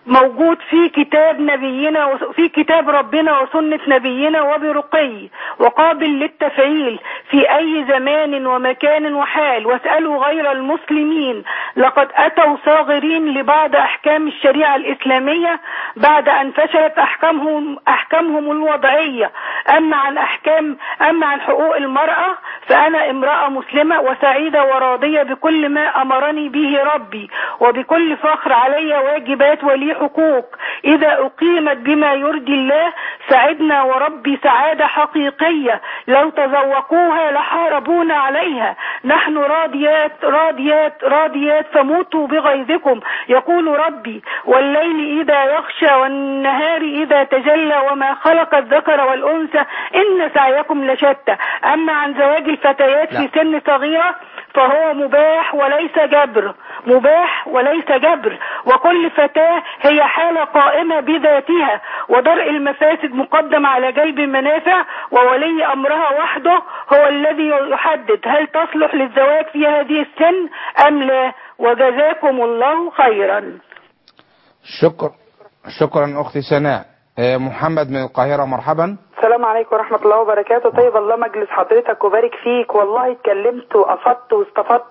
موجود في كتاب نبينا وس- في كتاب ربنا وسنة نبينا وبرقي وقابل للتفعيل في أي زمان ومكان وحال واسألوا غير المسلمين لقد أتوا صاغرين لبعض أحكام الشريعة الإسلامية بعد أن فشلت أحكامهم أحكامهم الوضعية أما عن أحكام أما عن حقوق المرأة فأنا امرأة مسلمة وسعيدة وراضية بكل ما أمرني به ربي وبكل فخر علي واجبات ولي حقوق إذا أقيمت بما يرضي الله سعدنا وربي سعادة حقيقية لو تذوقوها لحاربونا عليها نحن راضيات راضيات راضيات فموتوا بغيظكم يقول ربي والليل إذا يغشى والنهار إذا تجلى وما خلق الذكر والأنثى إن سعيكم لشتى أما عن زواج الفتيات في سن صغيرة فهو مباح وليس جبر مباح وليس جبر وكل فتاة هي حالة قائمة بذاتها ودرء المفاسد مقدم على جلب المنافع وولي أمرها وحده هو الذي يحدد هل تصلح للزواج في هذه السن أم لا وجزاكم الله خيرا شكر شكرا أختي سناء آه، محمد من القاهرة مرحبا السلام عليكم ورحمة الله وبركاته طيب الله مجلس حضرتك وبارك فيك والله اتكلمت وقصدت واستفدت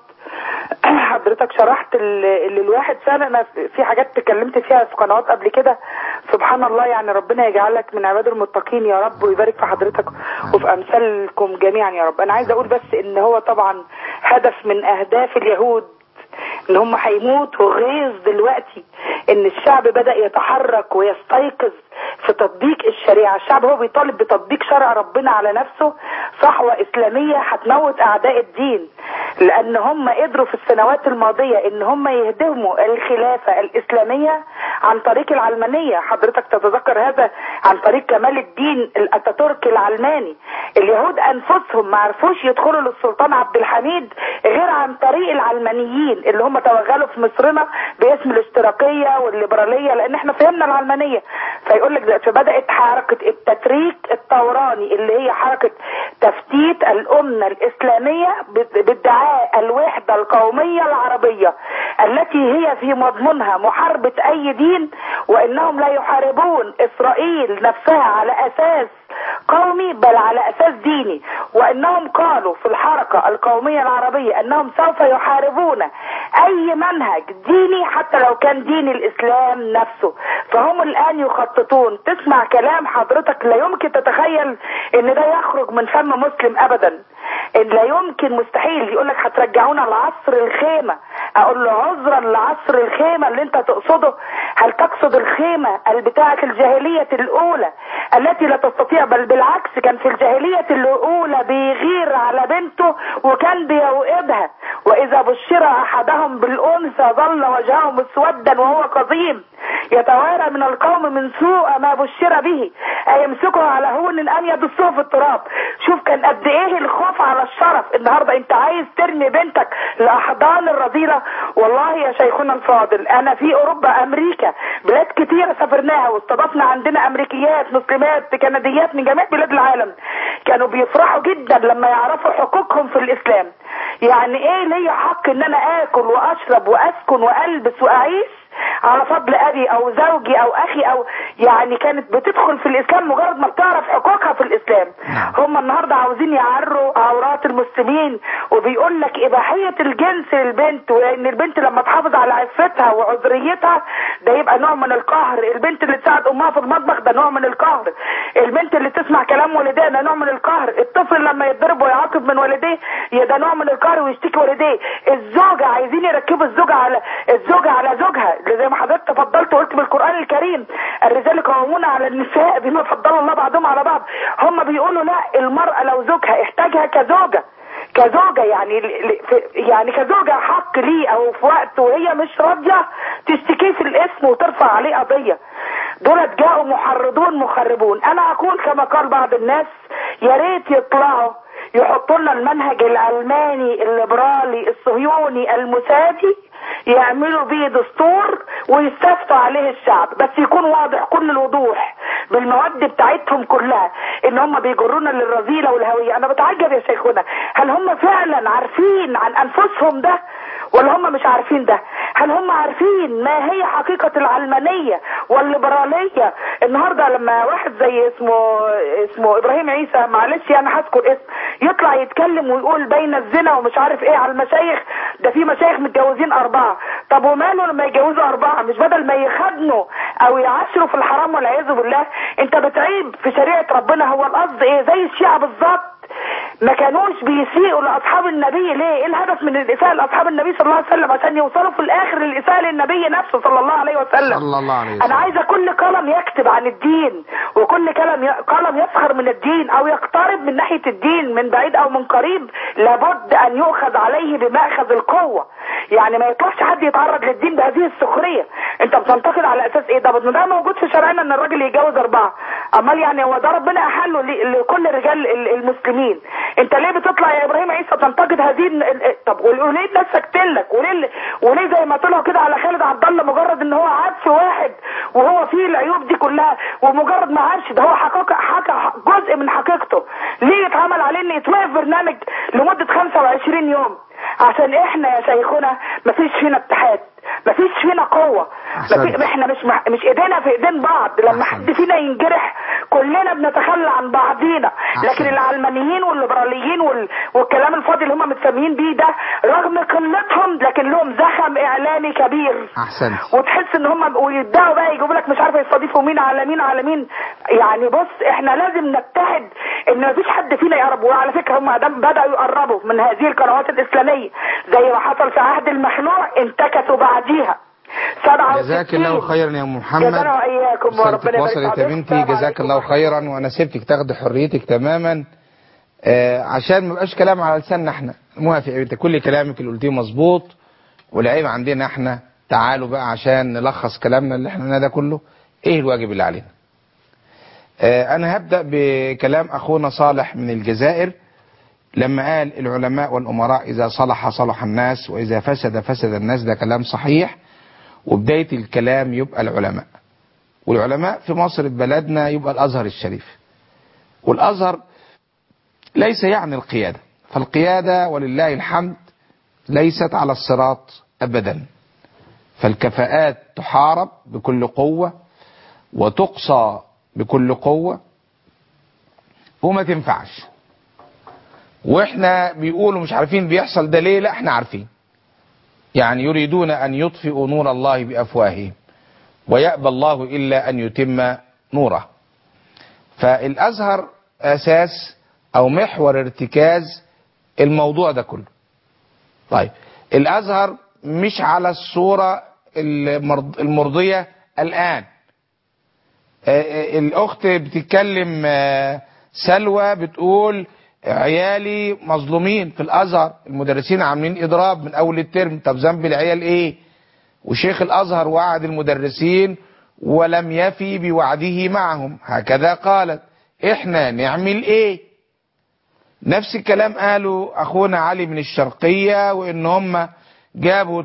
حضرتك شرحت اللي اللي الواحد فعلا انا في حاجات اتكلمت فيها في قنوات قبل كده سبحان الله يعني ربنا يجعلك من عباد المتقين يا رب ويبارك في حضرتك وفي امثالكم جميعا يا رب انا عايز اقول بس ان هو طبعا هدف من اهداف اليهود ان هم هيموتوا غيظ دلوقتي ان الشعب بدأ يتحرك ويستيقظ في تطبيق الشريعة الشعب هو بيطالب بتطبيق شرع ربنا على نفسه صحوة اسلامية هتموت اعداء الدين لان هم قدروا في السنوات الماضية ان هم يهدموا الخلافة الاسلامية عن طريق العلمانية حضرتك تتذكر هذا عن طريق كمال الدين الاتاتورك العلماني اليهود انفسهم ما عرفوش يدخلوا للسلطان عبد الحميد غير عن طريق العلمانيين اللي هم توغلوا في مصرنا باسم الاشتراكية والليبرالية لان احنا فهمنا العلمانية فيقول لك دلوقتي بدأت حركة التتريك الطوراني اللي هي حركة تفتيت الأمة الإسلامية بادعاء الوحدة القومية العربية التي هي في مضمونها محاربة أي دين وإنهم لا يحاربون إسرائيل نفسها على أساس قومي بل على اساس ديني وانهم قالوا في الحركة القومية العربية انهم سوف يحاربون اي منهج ديني حتى لو كان دين الاسلام نفسه فهم الان يخططون تسمع كلام حضرتك لا يمكن تتخيل ان ده يخرج من فم مسلم ابدا إن لا يمكن مستحيل يقول لك هترجعونا لعصر الخيمة اقول له عذرا لعصر الخيمة اللي انت تقصده هل تقصد الخيمة بتاعة الجاهلية الاولى التي لا تستطيع بل بالعكس كان في الجاهلية الاولى بيغير على بنته وكان بيوئدها واذا بشر احدهم بالانثى ظل وجهه مسودا وهو قظيم يتوارى من القوم من سوء ما بشر به ايمسكه على هون ان يدسوه في التراب شوف كان قد ايه الخوف على الشرف النهارده انت عايز ترمي بنتك لاحضان الرذيله والله يا شيخنا الفاضل انا في اوروبا امريكا بلاد كتيره سافرناها واستضفنا عندنا امريكيات مسلمات كنديات من جميع بلاد العالم كانوا بيفرحوا جدا لما يعرفوا حقوقهم في الاسلام يعني ايه ليا حق ان انا اكل واشرب واسكن والبس واعيش على فضل ابي او زوجي او اخي او يعني كانت بتدخل في الاسلام مجرد ما بتعرف حقوقها في الاسلام هم النهارده عاوزين يعروا عورات المسلمين وبيقول لك اباحيه الجنس للبنت وان البنت لما تحافظ على عفتها وعذريتها ده يبقى نوع من القهر البنت اللي تساعد امها في المطبخ ده نوع من القهر البنت اللي تسمع كلام والديها ده نوع من القهر الطفل لما يتضرب ويعاقب من والديه يا ده نوع من القهر ويشتكي والديه الزوجه عايزين يركبوا الزوجه على الزوجه على زوجها زي ما حضرتك تفضلت وقلت بالقران الكريم الرجال قوامون على النساء بما فضل الله بعضهم على بعض هم بيقولوا لا المراه لو زوجها احتاجها كزوجه كزوجة يعني يعني كزوجة حق ليه او في وقت وهي مش راضية تشتكيه في الاسم وترفع عليه قضية دولت جاءوا محرضون مخربون انا اقول كما قال بعض الناس يا ريت يطلعوا يحطوا لنا المنهج العلماني الليبرالي الصهيوني المسافي يعملوا بيه دستور ويستفتوا عليه الشعب بس يكون واضح كل الوضوح بالمواد بتاعتهم كلها ان هم بيجرونا للرذيلة والهوية انا بتعجب يا شيخنا هل هم فعلا عارفين عن انفسهم ده ولا هم مش عارفين ده هل هم عارفين ما هي حقيقة العلمانية والليبرالية النهاردة لما واحد زي اسمه اسمه ابراهيم عيسى معلش يعني هذكر اسم يطلع يتكلم ويقول بين الزنا ومش عارف ايه على المشايخ ده في مشايخ متجوزين اربعة طب وماله لما يتجوزوا اربعة مش بدل ما يخدموا او يعاشروا في الحرام والعياذ بالله انت بتعيب في شريعة ربنا هو القصد ايه زي الشيعة بالظبط ما كانوش بيسيئوا لاصحاب النبي ليه؟ ايه الهدف من الاساءه لاصحاب النبي صلى الله عليه وسلم عشان يوصلوا في الاخر للاساءه للنبي نفسه صلى الله عليه وسلم. صلى الله عليه انا وسلم عايزه كل قلم يكتب عن الدين وكل كلام ي... قلم يسخر من الدين او يقترب من ناحيه الدين من بعيد او من قريب لابد ان يؤخذ عليه بماخذ القوه. يعني ما يطلعش حد يتعرض للدين بهذه السخريه. انت بتنتقد على اساس ايه؟ ده ده موجود في شرعنا ان الراجل يتجوز اربعه. امال يعني هو ده ربنا احله ل- لكل رجال ال- المسلمين. انت ليه بتطلع يا ابراهيم عيسى تنتقد هذه ال- ال- طب وليه الناس ساكتين لك؟ وليه ال- وليه زي ما طلعوا كده على خالد عبد الله مجرد ان هو عاد في واحد وهو فيه العيوب دي كلها ومجرد ما عادش ده هو حقق حكى جزء من حقيقته. ليه يتعمل عليه ان يتوقف برنامج لمده 25 يوم؟ عشان احنا يا شيخنا مفيش فينا اتحاد مفيش فينا قوة أحسنت. مفي... احنا مش مح... مش ايدينا في ايدين بعض لما أحسنت. حد فينا ينجرح كلنا بنتخلى عن بعضينا لكن أحسنت. العلمانيين والليبراليين وال... والكلام الفاضي اللي هم متسميين بيه ده رغم قلتهم لكن لهم زخم اعلامي كبير احسنت وتحس ان هم ويبداوا بقى يجيبوا لك مش عارفه يستضيفوا مين على مين على مين يعني بص احنا لازم نتحد ان مفيش حد فينا يقرب وعلى فكره هم دام بداوا يقربوا من هذه القنوات الاسلاميه زي ما حصل في عهد المخلوع انتكسوا بعديها 67 جزاك الله خيرا يا أم محمد جزانا واياكم وربنا رسالتك يبارك وصلت يا فيك. بنتي السلام جزاك عليكم الله ورحمة خيرا وانا سبتك تاخدي حريتك تماما آه عشان ما يبقاش كلام على لساننا احنا موافق يا بنتي كل كلامك اللي قلتيه مظبوط والعيب عندنا احنا تعالوا بقى عشان نلخص كلامنا اللي احنا قلناه ده كله ايه الواجب اللي علينا آه انا هبدا بكلام اخونا صالح من الجزائر لما قال العلماء والامراء اذا صلح صلح الناس واذا فسد فسد الناس ده كلام صحيح وبدايه الكلام يبقى العلماء والعلماء في مصر في بلدنا يبقى الازهر الشريف والازهر ليس يعني القياده فالقياده ولله الحمد ليست على الصراط ابدا فالكفاءات تحارب بكل قوه وتقصى بكل قوه وما تنفعش واحنا بيقولوا مش عارفين بيحصل ده ليه لا احنا عارفين يعني يريدون ان يطفئوا نور الله بافواههم ويأبى الله إلا أن يتم نوره فالأزهر أساس أو محور ارتكاز الموضوع ده كله طيب الأزهر مش على الصورة المرض- المرضية الآن آه، آه، الأخت بتتكلم آه، سلوى بتقول عيالي مظلومين في الأزهر المدرسين عاملين إضراب من أول الترم طب ذنب العيال إيه وشيخ الازهر وعد المدرسين ولم يفي بوعده معهم هكذا قالت احنا نعمل ايه نفس الكلام قالوا اخونا علي من الشرقية وان هم جابوا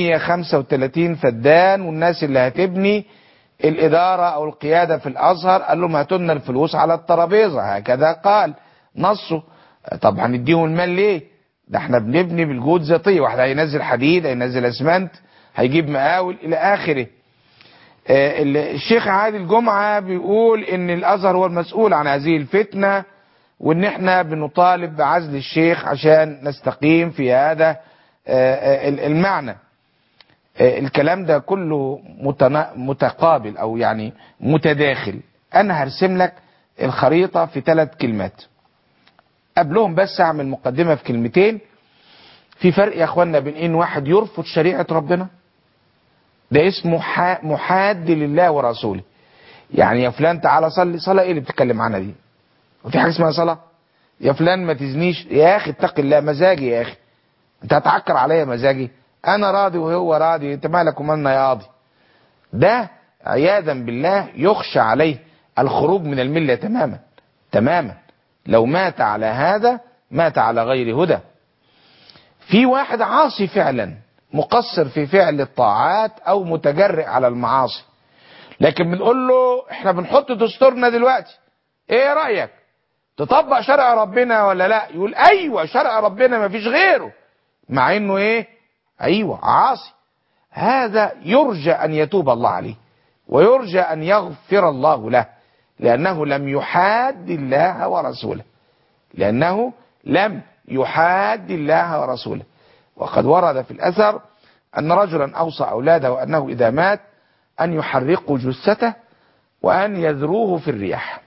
335 فدان والناس اللي هتبني الادارة او القيادة في الازهر قال لهم هاتوا لنا الفلوس على الترابيزة هكذا قال نصه طب هنديهم المال ليه ده احنا بنبني بالجهود ذاتية واحد هينزل حديد هينزل اسمنت هيجيب مقاول الى اخره آه، ال- الشيخ عادل جمعة بيقول ان الازهر هو المسؤول عن هذه الفتنة وان احنا بنطالب بعزل الشيخ عشان نستقيم في هذا آه، آه، ال- المعنى آه، الكلام ده كله متنا- متقابل او يعني متداخل انا هرسم لك الخريطة في ثلاث كلمات قبلهم بس اعمل مقدمة في كلمتين في فرق يا اخوانا بين ان واحد يرفض شريعة ربنا ده اسمه حا- محاد لله ورسوله يعني يا فلان تعالى صلي صلاة ايه اللي بتتكلم عنها دي وفي حاجة اسمها صلاة يا فلان ما تزنيش يا اخي اتق الله مزاجي يا اخي انت هتعكر عليا مزاجي انا راضي وهو راضي انت مالك ومالنا يا قاضي ده عياذا بالله يخشى عليه الخروج من الملة تماما تماما لو مات على هذا مات على غير هدى في واحد عاصي فعلا مقصر في فعل الطاعات او متجرئ على المعاصي لكن بنقول له احنا بنحط دستورنا دلوقتي ايه رأيك تطبق شرع ربنا ولا لا يقول ايوه شرع ربنا ما فيش غيره مع انه ايه ايوه عاصي هذا يرجى ان يتوب الله عليه ويرجى ان يغفر الله له لانه لم يحاد الله ورسوله لانه لم يحاد الله ورسوله وقد ورد في الاثر ان رجلا اوصى اولاده انه اذا مات ان يحرقوا جثته وان يذروه في الرياح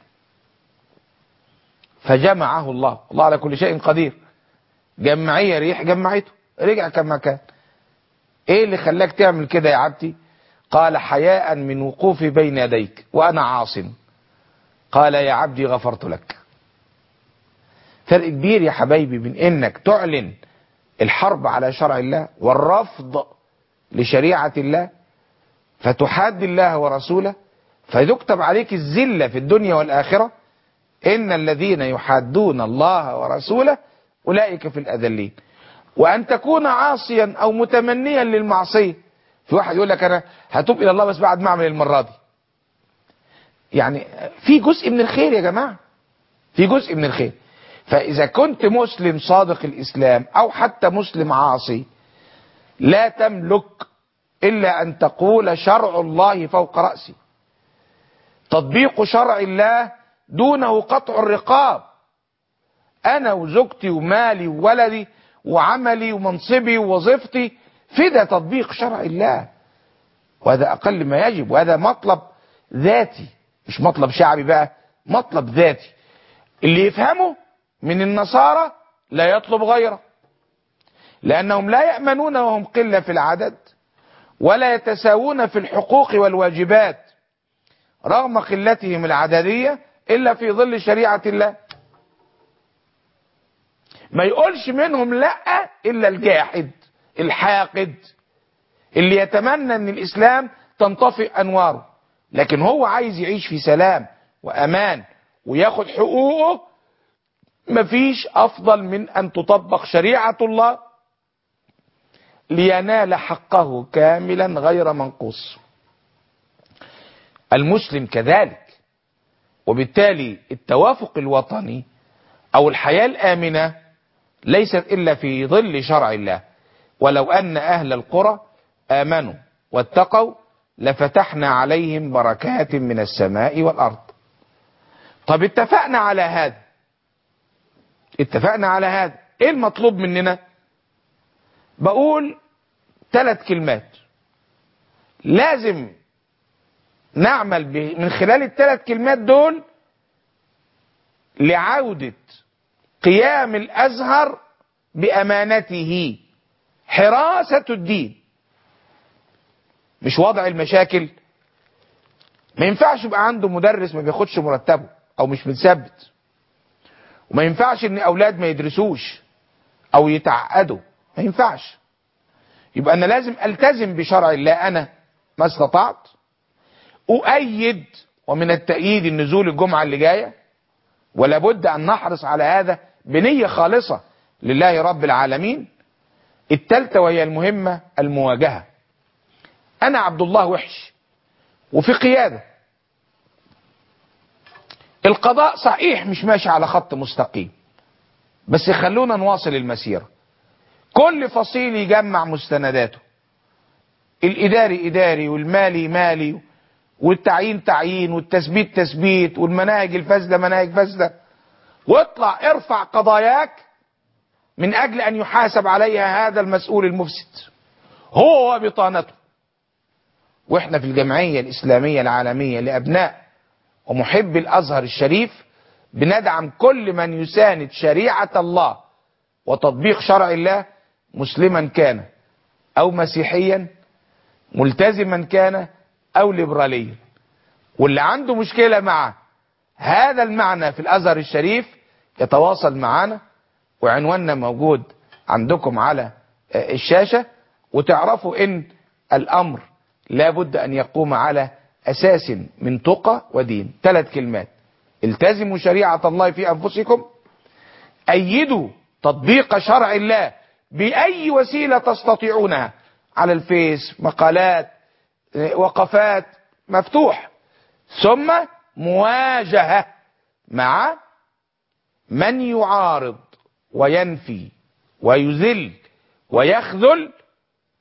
فجمعه الله الله على كل شيء قدير جمعية ريح جمعته رجع كما كان ايه اللي خلاك تعمل كده يا عبدي قال حياء من وقوفي بين يديك وانا عاص قال يا عبدي غفرت لك فرق كبير يا حبايبي بين انك تعلن الحرب على شرع الله والرفض لشريعة الله فتحاد الله ورسوله فيكتب عليك الذلة في الدنيا والآخرة إن الذين يحادون الله ورسوله أولئك في الأذلين وأن تكون عاصيا أو متمنيا للمعصية في واحد يقول لك أنا هتوب إلى الله بس بعد ما أعمل المرة دي يعني في جزء من الخير يا جماعة في جزء من الخير فإذا كنت مسلم صادق الإسلام أو حتى مسلم عاصي لا تملك إلا أن تقول شرع الله فوق رأسي تطبيق شرع الله دونه قطع الرقاب أنا وزوجتي ومالي وولدي وعملي ومنصبي ووظيفتي فدا تطبيق شرع الله وهذا أقل ما يجب وهذا مطلب ذاتي مش مطلب شعبي بقى مطلب ذاتي اللي يفهمه من النصارى لا يطلب غيره لأنهم لا يأمنون وهم قلة في العدد ولا يتساوون في الحقوق والواجبات رغم قلتهم العددية إلا في ظل شريعة الله ما يقولش منهم لا إلا الجاحد الحاقد اللي يتمنى أن الإسلام تنطفئ أنواره لكن هو عايز يعيش في سلام وأمان وياخد حقوقه مفيش أفضل من أن تطبق شريعة الله لينال حقه كاملا غير منقوص المسلم كذلك وبالتالي التوافق الوطني او الحياة الامنة ليست الا في ظل شرع الله ولو ان اهل القرى امنوا واتقوا لفتحنا عليهم بركات من السماء والارض طب اتفقنا على هذا اتفقنا على هذا ايه المطلوب مننا بقول ثلاث كلمات لازم نعمل من خلال الثلاث كلمات دول لعودة قيام الأزهر بأمانته حراسة الدين مش وضع المشاكل ما ينفعش يبقى عنده مدرس ما بياخدش مرتبه او مش متثبت وما ينفعش ان اولاد ما يدرسوش او يتعقدوا ما ينفعش يبقى انا لازم التزم بشرع الله انا ما استطعت أؤيد ومن التأييد النزول الجمعة اللي جاية ولا بد أن نحرص على هذا بنية خالصة لله رب العالمين التالتة وهي المهمة المواجهة أنا عبد الله وحش وفي قيادة القضاء صحيح مش ماشي على خط مستقيم بس خلونا نواصل المسيرة كل فصيل يجمع مستنداته الإداري إداري والمالي مالي والتعيين تعيين والتثبيت تثبيت والمناهج الفاسدة مناهج فاسدة واطلع ارفع قضاياك من أجل أن يحاسب عليها هذا المسؤول المفسد هو وبطانته واحنا في الجمعية الإسلامية العالمية لأبناء ومحب الأزهر الشريف بندعم كل من يساند شريعة الله وتطبيق شرع الله مسلما كان أو مسيحيا ملتزما كان أو ليبراليا واللي عنده مشكلة مع هذا المعنى في الأزهر الشريف يتواصل معنا وعنواننا موجود عندكم على الشاشة وتعرفوا ان الامر لابد ان يقوم على اساس من تقى ودين ثلاث كلمات التزموا شريعة الله في انفسكم ايدوا تطبيق شرع الله باي وسيلة تستطيعونها على الفيس مقالات وقفات مفتوح ثم مواجهة مع من يعارض وينفي ويذل ويخذل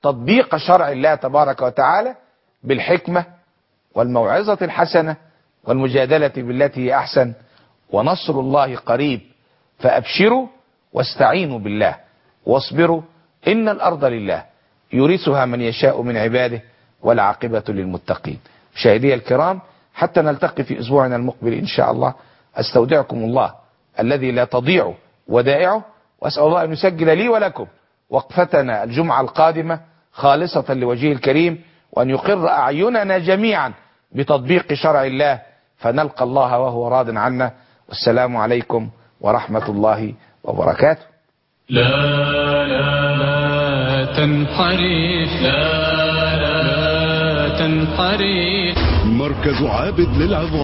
تطبيق شرع الله تبارك وتعالى بالحكمة والموعظة الحسنة والمجادلة بالتي هي أحسن ونصر الله قريب فأبشروا واستعينوا بالله واصبروا إن الأرض لله يورثها من يشاء من عباده والعاقبة للمتقين مشاهدي الكرام حتى نلتقي في أسبوعنا المقبل إن شاء الله أستودعكم الله الذي لا تضيع ودائعه وأسأل الله أن يسجل لي ولكم وقفتنا الجمعة القادمة خالصة لوجهه الكريم وأن يقر أعيننا جميعا بتطبيق شرع الله فنلقى الله وهو راض عنا والسلام عليكم ورحمة الله وبركاته لا لا لا تنحرف لا لا لا تنحرف مركز عابد للعظام